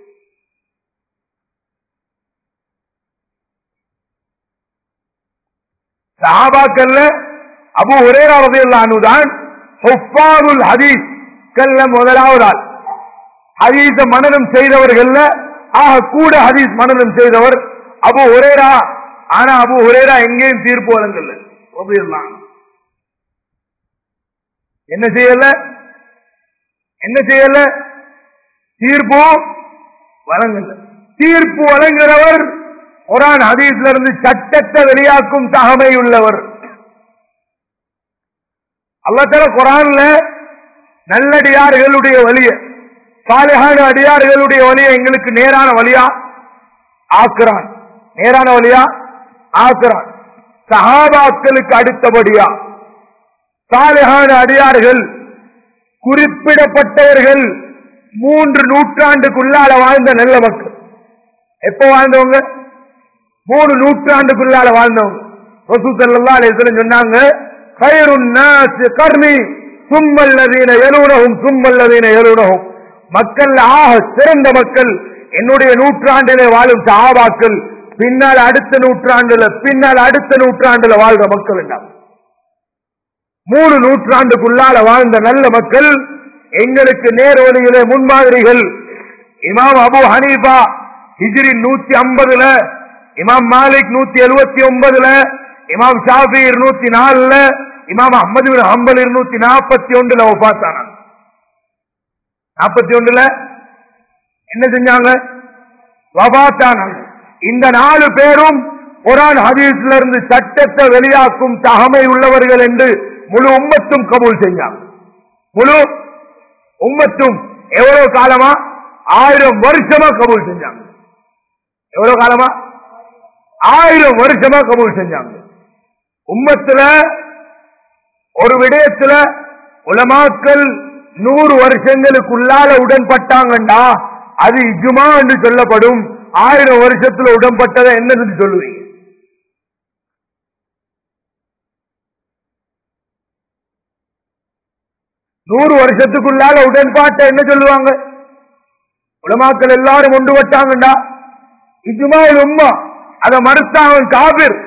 சஹாபாக்கள்ல அபு ஹுரேரா ரலியல்லாஹு தான் ஹுஃபாதுல் ஹதீஸ் கல்ல முதலாவது ஆள் ஹதீஸ மனனம் செய்தவர்கள்ல ஆக கூட ஹதீஸ் மனனம் செய்தவர் அபு ஹுரேரா ஆனா அபு ஹுரேரா எங்கேயும் தீர்ப்பு வழங்கல ரலியல்லாஹு என்ன செய்யல என்ன செய்யல தீர்ப்பு வழங்கல தீர்ப்பு வழங்குகிறவர் குரான் ஹதீஸ்ல இருந்து சட்டத்தை வெளியாக்கும் தகமை உள்ளவர் அல்லாத்தால குரான்ல நல்லடியார்களுடைய வழிய சாலிஹான அடியார்களுடைய வழிய எங்களுக்கு நேரான வழியா ஆக்குறான் நேரான வழியா ஆக்குறான் சஹாபாக்களுக்கு அடுத்தபடியா சாலிஹான அடியார்கள் குறிப்பிடப்பட்டவர்கள் மூன்று நூற்றாண்டுக்குள்ளால வாழ்ந்த நல்ல மக்கள் எப்ப வாழ்ந்தவங்க மூணு நூற்றாண்டுக்குள்ளால வாழ்ந்தவங்க ரசூசல்லா அலைஹிஸ்ஸலாம் சொன்னாங்க கயிறுன் நாஸ் கர்ணி சும்மல்லதீன எலுனகும் சும்மல்லதீன எலுனகும் மக்கள் ஆக சிறந்த மக்கள் என்னுடைய நூற்றாண்டிலே வாழும் சஹாபாக்கள் பின்னால் அடுத்த நூற்றாண்டுல பின்னால் அடுத்த நூற்றாண்டுல வாழ்ற மக்கள் என்ன மூணு நூற்றாண்டுக்குள்ளால வாழ்ந்த நல்ல மக்கள் எங்களுக்கு நேர்வழியிலே முன்மாதிரிகள் இமாம் அபு ஹனீஃபா ஹிஜ்ரி நூத்தி ஐம்பதுல இமாம் மாலிக் நூத்தி எழுபத்தி ஒன்பதுல இமாம் ஷாஃபி இருநூத்தி நாலுல இமாம் அஹமது பின் ஹம்பல் இருநூத்தி நாற்பத்தி ஒன்றுல ஒப்பாத்தானாங்க நாற்பத்தி ஒன்றுல என்ன செஞ்சாங்க வபாத்தானாங்க இந்த நாலு பேரும் குரான் ஹதீஸ்ல இருந்து சட்டத்தை வெளியாக்கும் தகமை உள்ளவர்கள் என்று முழு உம்மத்தும் கபூல் செஞ்சாங்க முழு உம்மத்தும் எவ்வளவு காலமா ஆயிரம் வருஷமா கபூல் செஞ்சாங்க எவ்வளவு காலமா ஆயிரம் வருஷமா கபூல் செஞ்சாங்க உம்மத்துல ஒரு விடயத்துல உலமாக்கள் நூறு வருஷங்களுக்குள்ளால உடன்பட்டாங்கண்டா அது இஜுமா என்று சொல்லப்படும் ஆயிரம் வருஷத்துல உடன்பட்டதை என்னன்னு சொல்லுவீங்க நூறு வருஷத்துக்குள்ளால உடன்பாட்டை என்ன சொல்லுவாங்க உலமாக்கள் எல்லாரும் ஒன்று வட்டாங்கண்டா இஜுமாவில் உம்மா அதை மறுத்தா அவன் காபிர்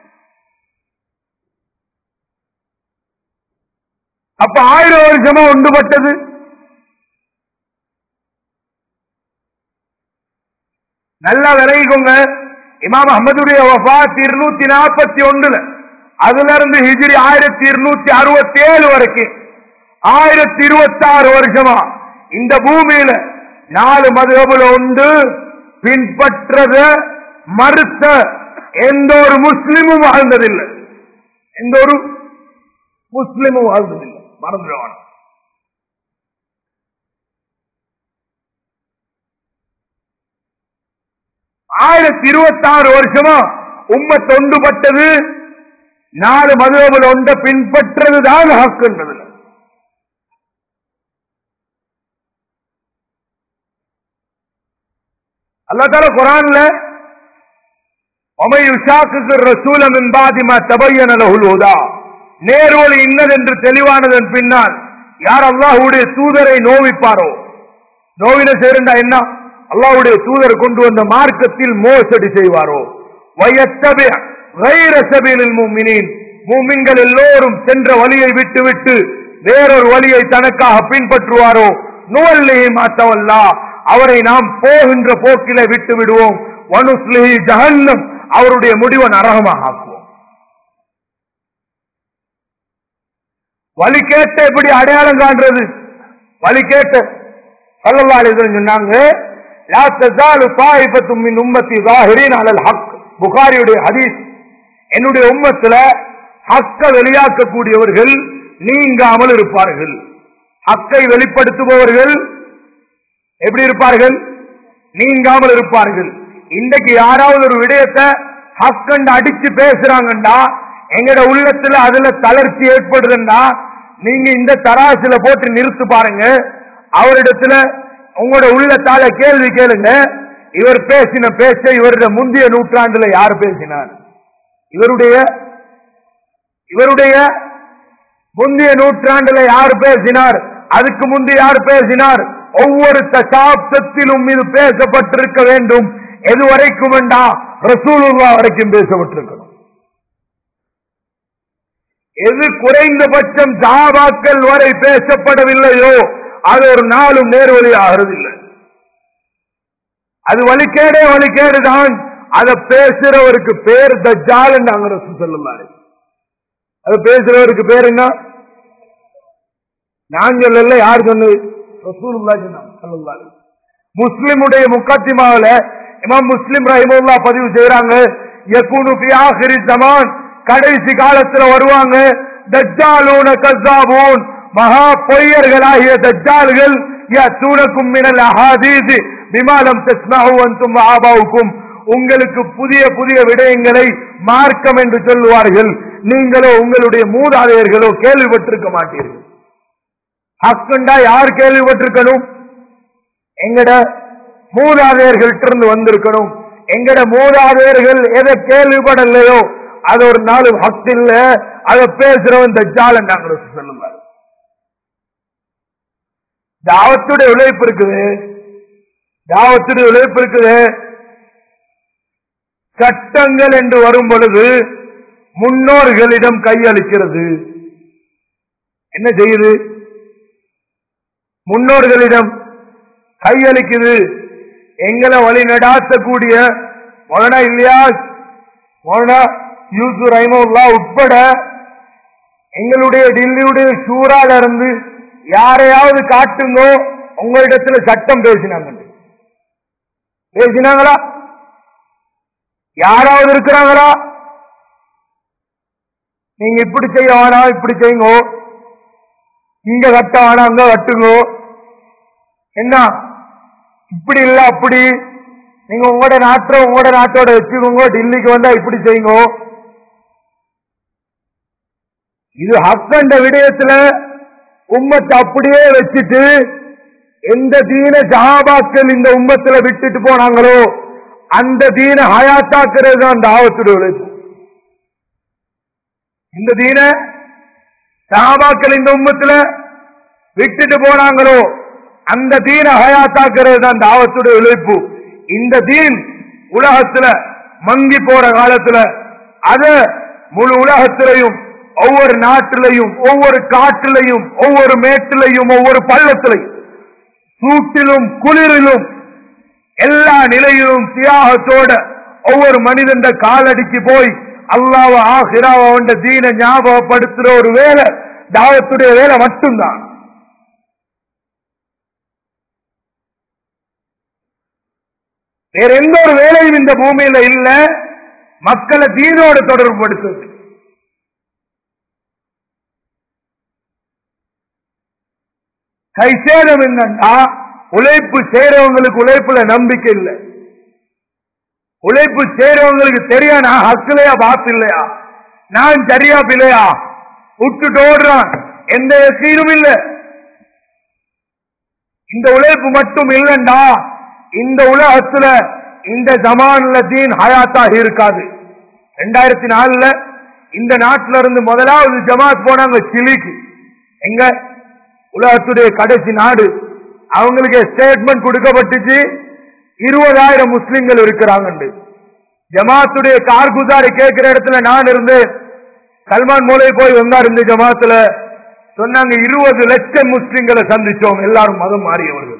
அப்ப ஆயிரம் வருஷமா ஒன்றுபட்டது நல்லா விளைவிக்கோங்க இமாம் அஹமதுடைய வஃபாத் இருநூத்தி நாற்பத்தி ஒன்றுல அதுல இருந்து ஹிஜ்ரி ஆயிரத்தி இருநூத்தி அறுபத்தி ஏழு வரைக்கும் ஆயிரத்தி இருபத்தி ஆறு வருஷமா இந்த பூமியில நாலு மதுகபுல உண்டு பின்பற்றத மறுத்த எந்த ஒரு முஸ்லிமும் வாழ்ந்ததில்லை எந்த ஒரு முஸ்லிமும் வாழ்ந்ததில்லை மறந்துடுவான் ஆயிரத்தி இருபத்தி ஆறு வருஷமா உம்ம தொண்டுபட்டது நாலு மதுரபுல ஒன்றை பின்பற்றதுதான் ஹக்குன்றதுல அல்லா தால குரான்ல ஒமை உஷாக்கு ரசூலம் என்பாதிமா தபையன லஹுல் ஹுதா நேர்வழி இன்னதென்று தெளிவானதன் பின்னால் யார் அல்லாஹ்வுடைய தூதரை நோவிப்பாரோ நோவின சேர்ந்தா என்ன அல்லாஹ்வுடைய தூதர் கொண்டு வந்த மார்க்கத்தில் மோசடி செய்வாரோ வயத்தபி غير سبيل المؤمنين மூமின்கள் எல்லோரும் சென்ற வழியை விட்டுவிட்டு வேறொரு வழியை தனக்காக பின்பற்றுவாரோ நுவல்லிஹி மாத்தவல்லா அவரை நாம் போகின்ற போக்கில விட்டு விடுவோம் வனுஸ்லிஹி ஜஹன்னம் அவருடைய முடிவை நரகமாக ஆக்குவோம் வழி கேட்ட எப்படி அடையாளம் காண்றது வழி கேட்ட சல்லல்லாஹு அலைஹி வஸல்லம் சொன்னாங்க லா தஸாலு தாயிபத்தும் மின் உம்மத்தி ஸாஹிரீன் அலல் ஹக் புகாரியுடைய ஹதீஸ் என்னுடைய உம்மத்துல ஹக்க வெளியாக்கக்கூடியவர்கள் நீங்காமல் இருப்பார்கள் ஹக்கை வெளிப்படுத்துபவர்கள் எப்படி இருப்பார்கள் நீங்காமல் இருப்பார்கள் இன்றைக்கு யாராவது ஒரு விடயத்தை ஹக்கண்டு அடிச்சு பேசுறாங்கண்டா எங்கட உள்ளத்துல அதுல தளர்ச்சி ஏற்படுதுன்னா நீங்க இந்த தராசுல போட்டு நிறுத்து பாருங்க அவரிடத்துல உங்களோட உள்ளத்தால கேள்வி கேளுங்க இவர் பேசின பேச்ச இவருடைய முந்தைய நூற்றாண்டுல யார் பேசினார் இவருடைய இவருடைய முந்தைய நூற்றாண்டுல யார் பேசினார் அதுக்கு முந்தைய யார் பேசினார் ஒவ்வொரு தசாப்தத்திலும் இது பேசப்பட்டிருக்க வேண்டும் எது வரைக்கும் வேண்டா ரசூலுல்லா வரைக்கும் பேசப்பட்டிருக்கணும் எது குறைந்தபட்சம் ஜாபாக்கள் வரை பேசப்படவில்லையோ அது ஒரு நாளும் நேர்வழி ஆகிறதில்லை அது வழிகேடே வழிகேடுதான் அதை பேசுறவருக்கு பேர் தஜ்ஜால் நாங்க ரசூ சொல்லுவாரு அது பேசுறவருக்கு பேர் என்ன நான் சொல்லல யார் சொன்னது ரசூலுல்லாஹி சொன்னாங்க ஸல்லல்லாஹு அலைஹி வஸல்லம். முஸ்லிமுடைய முக்கத்திமாவில இமாம் முஸ்லிம் ரஹிமுல்லா பதிவு செய்யறாங்க யகுனு ஃபி ஆஹிரி ஜமான் கடைசி காலத்துல வருவாங்க தஜ்ஜாலூன கஸாபூன் மகா பொய்யர்களாகிய தஜ்ஜால்கள் யசூனக்கும் மினல் அஹாதீஸ் பிமா லம் தஸ்மஹு அன்தும் ஆபாவுக்கும் உங்களுக்கு புதிய புதிய விடயங்களை மார்க்கம் என்று சொல்லுவார்கள் நீங்களோ உங்களுடைய மூதாதையர்களோ கேள்விப்பட்டிருக்க மாட்டீர்கள் ஹக்குண்டா யார் கேள்விப்பட்டிருக்கணும் எங்கட மூதாதையர்கள்ட்ட இருந்து வந்திருக்கணும் எங்கட மூதாதையர்கள் எதை கேள்விப்படலையோ அது ஒரு நாள் ஹக்கு இல்ல அதை பேசுறவன் தஜ்ஜாலன் நாங்கள் சொல்லுவார் தாவத்துடைய உழைப்பு இருக்குது தாவத்துடைய உழைப்பு இருக்குது சட்டங்கள் என்று வரும் பொழுது முன்னோர்களிடம் கையளிக்கிறது என்ன செய்யுது முன்னோர்களிடம் கையளிக்குது எங்களை வழி நடாத்தக்கூடிய மொழனா இல்லையா மொழனா யூசு ரைமோல்லா உட்பட எங்களுடைய டில்லியுடைய சூறால இருந்து யாரையாவது காட்டுங்கோ உங்களிடத்துல சட்டம் பேசினாங்க பேசினாங்களா யாராவது இருக்கிறாங்களா நீங்க இப்படி செய்ய வேணாம் இப்படி செய்யுங்க இங்க கட்ட வேணாம் அங்க கட்டுங்க என்ன இப்படி இல்ல அப்படி நீங்க உங்களோட நாட்டை உங்களோட நாட்டோட வச்சுக்கோங்க டெல்லிக்கு வந்தா இப்படி செய்யுங்க இது ஹக்கண்ட விடயத்துல உம்மத்தை அப்படியே வச்சுட்டு எந்த தீன ஜஹாபாக்கள் இந்த உம்மத்துல விட்டுட்டு போனாங்களோ அந்த தீன ஹயாத்தாக்குறது தான் தாவத்துடைய உழைப்பு இந்த தீன சஹாபாக்கள் இந்த உம்மத்துல விட்டுட்டு போனாங்களோ அந்த தீன ஹயாத்தாக்குறது தான் தாவத்துடைய உழைப்பு இந்த தீன் உலகத்துல மங்கி போற காலத்துல அத முழு உலகத்திலையும் ஒவ்வொரு நாட்டிலையும் ஒவ்வொரு காட்டிலையும் ஒவ்வொரு மேட்டிலையும் ஒவ்வொரு பள்ளத்திலையும் சூட்டிலும் குளிரிலும் எல்லா நிலையிலும் தியாகத்தோட ஒவ்வொரு மனிதன் காலடிக்கு போய் அல்லாவ ஆஹிராவ அவன் தீன ஞாபகப்படுத்துற ஒரு வேலை தாவத்துடைய வேலை மட்டும்தான் வேற எந்த ஒரு வேலையும் இந்த பூமியில இல்ல மக்களை தீனோடு தொடர்புபடுத்துது கைசேதம் என்னன்னா உழைப்பு செய்யறவங்களுக்கு உழைப்புல நம்பிக்கை இல்லை உழைப்பு செய்யறவங்களுக்கு தெரியும் நான் ஹக்குலையா பாத்து இல்லையா நான் சரியா பிழையா விட்டுட்டு ஓடுறான் எந்த சீரும் இல்ல இந்த உழைப்பு மட்டும் இல்லண்டா இந்த உலகத்துல இந்த ஜமான்ல தீன் ஹயாத்தாக இருக்காது ரெண்டாயிரத்தி நாலுல இந்த நாட்டில இருந்து முதலாவது ஜமாத் போனாங்க சிலிக்கு எங்க உலகத்துடைய கடைசி நாடு அவங்களுக்கு ஸ்டேட்மெண்ட் கொடுக்கப்பட்டுச்சு இருபதாயிரம் முஸ்லிம்கள் இருக்கிறாங்க ஜமாத்துடைய கார்குசாரி கேட்கிற இடத்துல நான் இருந்தேன் சல்மான் மூலை போய் வந்தார் இந்த ஜமாத்துல சொன்னாங்க இருபது லட்சம் முஸ்லிம்களை சந்திச்சோம் எல்லாரும் மதம் மாறியவர்கள்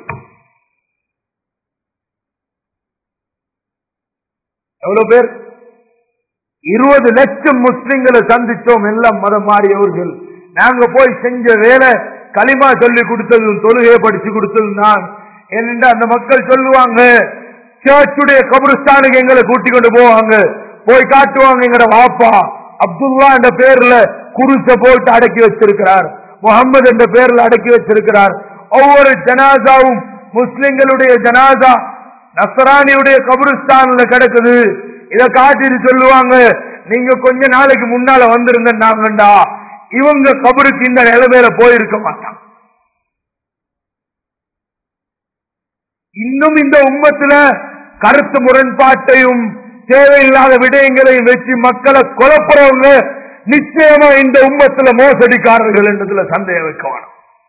எவ்வளவு பேர் இருபது லட்சம் முஸ்லிம்களை சந்திச்சோம் எல்லாம் மதம் மாறியவர்கள் நாங்க போய் செஞ்ச வேலை களிமா சொல்லி கொடுத்ததும் தொழுகையை படிச்சு கொடுத்ததும் தான் ஏனென்றா அந்த மக்கள் சொல்லுவாங்க சர்ச்சுடைய கபருஸ்தானுக்கு எங்களை கூட்டி கொண்டு போவாங்க போய் காட்டுவாங்க எங்கட வாப்பா அப்துல்லா என்ற பேர்ல குருச போட்டு அடக்கி வச்சிருக்கிறார் முகமது என்ற பேர்ல அடக்கி வச்சிருக்கிறார் ஒவ்வொரு ஜனாசாவும் முஸ்லிம்களுடைய ஜனாசா நசரானியுடைய கபருஸ்தான்ல கிடக்குது இத காட்டிட்டு சொல்லுவாங்க நீங்க கொஞ்ச நாளைக்கு முன்னால வந்திருந்தாங்கண்டா இவங்க கபருக்கு இந்த நிலைமையில போயிருக்க மாட்டாங்க இன்னும் இந்த உம்மத்துல கருத்து முரண்பாட்டையும் தேவையில்லாத விடயங்களையும் வச்சு மக்களை குழப்புறவங்க நிச்சயமா இந்த உம்மத்துல மோசடிக்காரர்கள் என்றதுல சந்தேகம் வைக்க வேணும்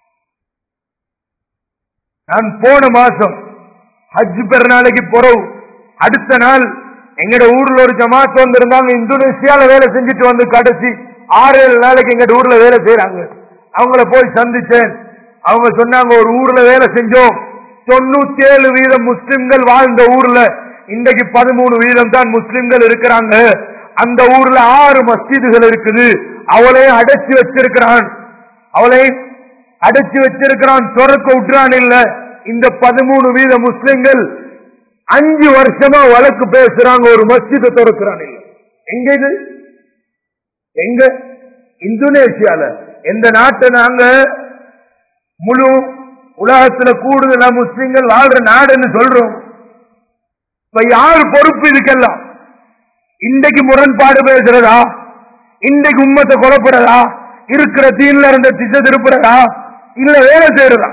நான் போன மாசம் ஹஜ் பெருநாளைக்கு போறோம் அடுத்த நாள் எங்கட ஊர்ல ஒரு ஜமாத் வந்திருந்தாங்க இந்தோனேசியால வேலை செஞ்சுட்டு வந்து கடைசி ஆறு ஏழு நாளைக்கு எங்க ஊர்ல வேலை செய்யறாங்க அவங்கள போய் சந்திச்சேன் அவங்க சொன்னாங்க ஒரு ஊர்ல வேலை செஞ்சோம் தொண்ணூத்தி ஏழு வீதம் முஸ்லிம்கள் வாழ்ந்த ஊர்ல இன்றைக்கு பதிமூணு வீதம் தான் முஸ்லிம்கள் இருக்கிறாங்க அந்த ஊர்ல ஆறு மஸ்ஜிதுகள் இருக்குது அவளையும் அடைச்சு வச்சிருக்கிறான் அவளையும் அடைச்சு வச்சிருக்கிறான் துறக்க விட்டுறான் இல்ல இந்த பதிமூணு வீத முஸ்லிம்கள் அஞ்சு வருஷமா வழக்கு பேசுறாங்க ஒரு மஸ்ஜிதை திறக்கிறான் இல்ல எங்க இது எங்க இந்தோனேசியால எந்த நாட்டை நாங்க முழு உலகத்துல கூடுதலா முஸ்லிம்கள் வாழ்ற நாடுன்னு சொல்றோம் இப்ப யாரு பொறுப்பு இதுக்கெல்லாம் இன்றைக்கு முரண்பாடு பேசுறதா இன்றைக்கு உம்மத்தை குழப்புறதா இருக்கிற தீன்ல இருந்த திசை திருப்புறதா இல்ல வேலை செய்யறதா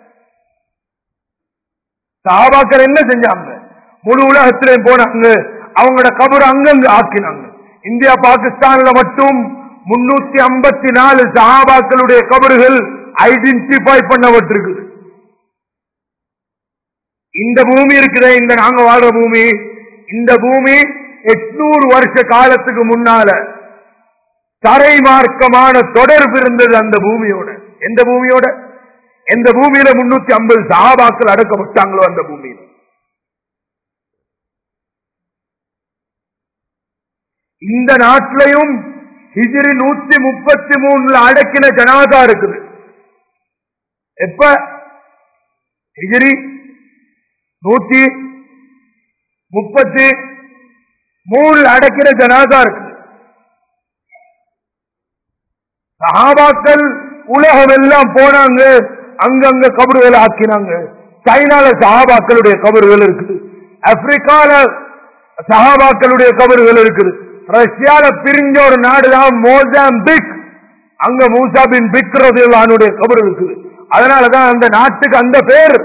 சாபாக்கள் என்ன செஞ்சாங்க முழு உலகத்திலையும் போனாங்க அவங்களோட கபர் அங்கங்க ஆக்கினாங்க இந்தியா பாகிஸ்தான்ல மட்டும் முன்னூத்தி ஐம்பத்தி நாலு சஹாபாக்களுடைய கபறுகள் ஐடென்டிஃபை பண்ணப்பட்டிருக்குது இந்த பூமி இருக்குதே இந்த நாங்க வாழ்ற பூமி இந்த பூமி எட்நூறு வருஷ காலத்துக்கு முன்னால தரை மார்க்கமான தொடர்பு இருந்தது அந்த பூமியோட எந்த பூமியோட எந்த பூமியில முன்னூத்தி ஐம்பது சஹாபாக்கள் அடக்கப்பட்டாங்களோ அந்த பூமியில இந்த நாட்டிலையும் ஹிஜிரி நூத்தி முப்பத்தி மூணுல அடக்கின ஜனாதா இருக்குது எப்ப ஹிஜிரி நூத்தி முப்பத்தி மூணுல அடக்கிற ஜனாதா இருக்கு சஹாபாக்கள் உலகம் எல்லாம் போனாங்க அங்கங்க கபறுகளை ஆக்கினாங்க சைனால சஹாபாக்களுடைய கபறுகள் இருக்குது ஆப்பிரிக்கால சஹாபாக்களுடைய கபறுகள் இருக்குது ரஷ்யால பிரிஞ்ச ஒரு நாடுதான் மோசாம்பிக் அங்க மூசா பின் பிக்ரதுடைய கபர் இருக்குது அதனாலதான் அந்த நாட்டுக்கு அந்த பேர்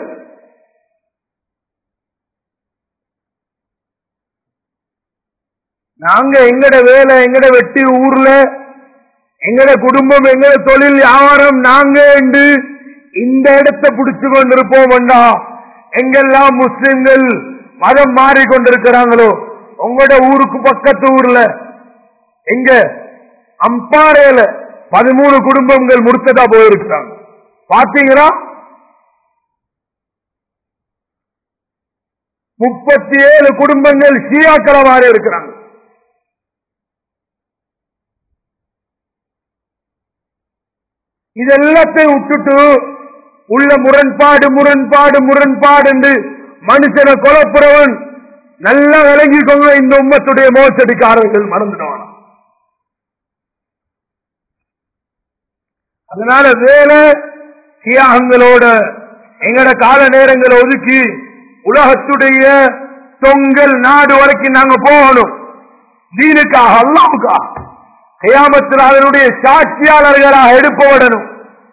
நாங்க எங்கட வேலை எங்கட வெட்டி ஊர்ல எங்கட குடும்பம் எங்கட தொழில் வியாபாரம் நாங்க என்று இந்த இடத்தை பிடிச்சு கொண்டிருப்போம் வேண்டா எங்கெல்லாம் முஸ்லிம்கள் மதம் மாறிக்கொண்டிருக்கிறாங்களோ உங்களோட ஊருக்கு பக்கத்து ஊர்ல எங்க அம்பாறையில பதிமூணு குடும்பங்கள் முடுத்ததா போயிருக்கிறாங்க பாத்தீங்களா முப்பத்தி ஏழு குடும்பங்கள் ஷியாக்களை மாறி இருக்கிறாங்க இதெல்லாத்தையும் விட்டுட்டு உள்ள முரண்பாடு முரண்பாடு முரண்பாடு என்று மனுஷனை கொலப்புறவன் நல்லா விளங்கிக்கோங்க இந்த உம்மத்துடைய மோசடிக்காரர்கள் மறந்துடுவான் அதனால வேலை தியாகங்களோட எங்கட கால நேரங்களை ஒதுக்கி உலகத்துடைய தொங்கல் நாடு வரைக்கும் நாங்க போகணும் தீனுக்காக அல்லாவுக்காக கியாமத்தில் அதனுடைய சாட்சியாளர்களாக எடுப்பவிடணும்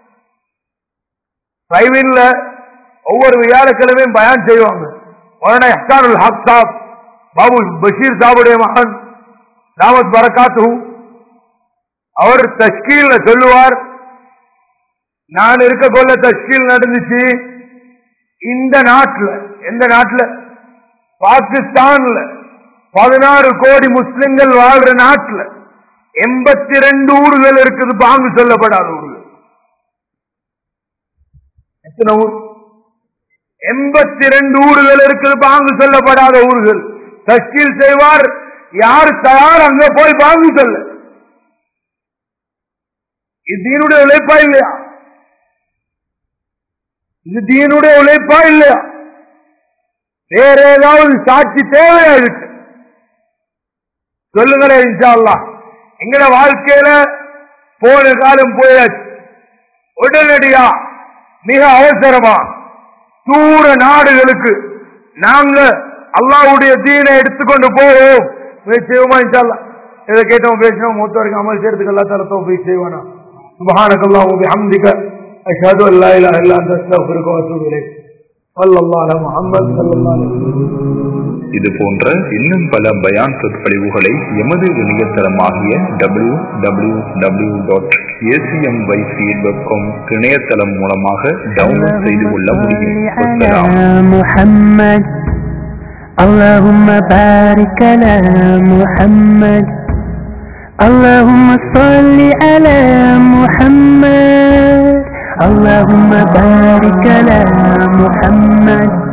சைவின்ல ஒவ்வொரு வியாழக்கிழமையும் பயான் செய்வாங்க மௌலானா இஹ்சானுல் ஹக் சாப் பாபு பஷீர் சாபுடைய மகன் தாமத் பரக்காத்து அவர் தஷ்கீல்ல சொல்லுவார் நான் இருக்க கொள்ள தஷ்கீல் நடந்துச்சு இந்த நாட்டுல எந்த நாட்டுல பாகிஸ்தான்ல பதினாறு கோடி முஸ்லிம்கள் வாழ்ற நாட்டுல எண்பத்தி ரெண்டு ஊர்கள் இருக்குது பாங்கு சொல்லப்படாத ஊர்கள் எத்தனை ஊர் எண்பத்தி ரெண்டு ஊர்கள் இருக்குது பாங்கு சொல்லப்படாத ஊர்கள் தஷ்கீல் செய்வார் யார் தயார் அங்க போய் பாங்கு சொல்ல இது தீனுடைய உழைப்பா இல்லையா இது தீனுடைய உழைப்பா இல்லையா வேற ஏதாவது சாட்சி தேவையா இருக்கு சொல்லுங்களேன் இன்ஷா அல்லாஹ் எங்கட வாழ்க்கையில போன காலம் போயாச்சு உடனடியா மிக அவசரமா தூர நாடுகளுக்கு நாங்க அல்லாஹ்வுடைய தீனை எடுத்துக்கொண்டு போவோம் செய்வோமா இன்ஷா அல்லாஹ் இதை கேட்டோம் பேசினோம் மூத்த வரைக்கும் அமல் செய்யறதுக்கு எல்லா தரத்தோ போய் செய்வானா سبحانك اللهم وبحمدك أشهد أن لا إله إلا أنت أستغفرك وأتوب إليك صلى الله على محمد صلى الله عليه وسلم இது போன்ற இன்னும் பல பயான் சொற்பொழிவுகளை எமது இணையதளமாகிய W W W dot ACMYC dot com இணையதளம் மூலமாக டவுன்லோட் செய்து கொள்ள முடியும் அஸ்ஸலாம். اللهم صل على محمد اللهم بارك على محمد اللهم صل على محمد اللهم بارك على محمد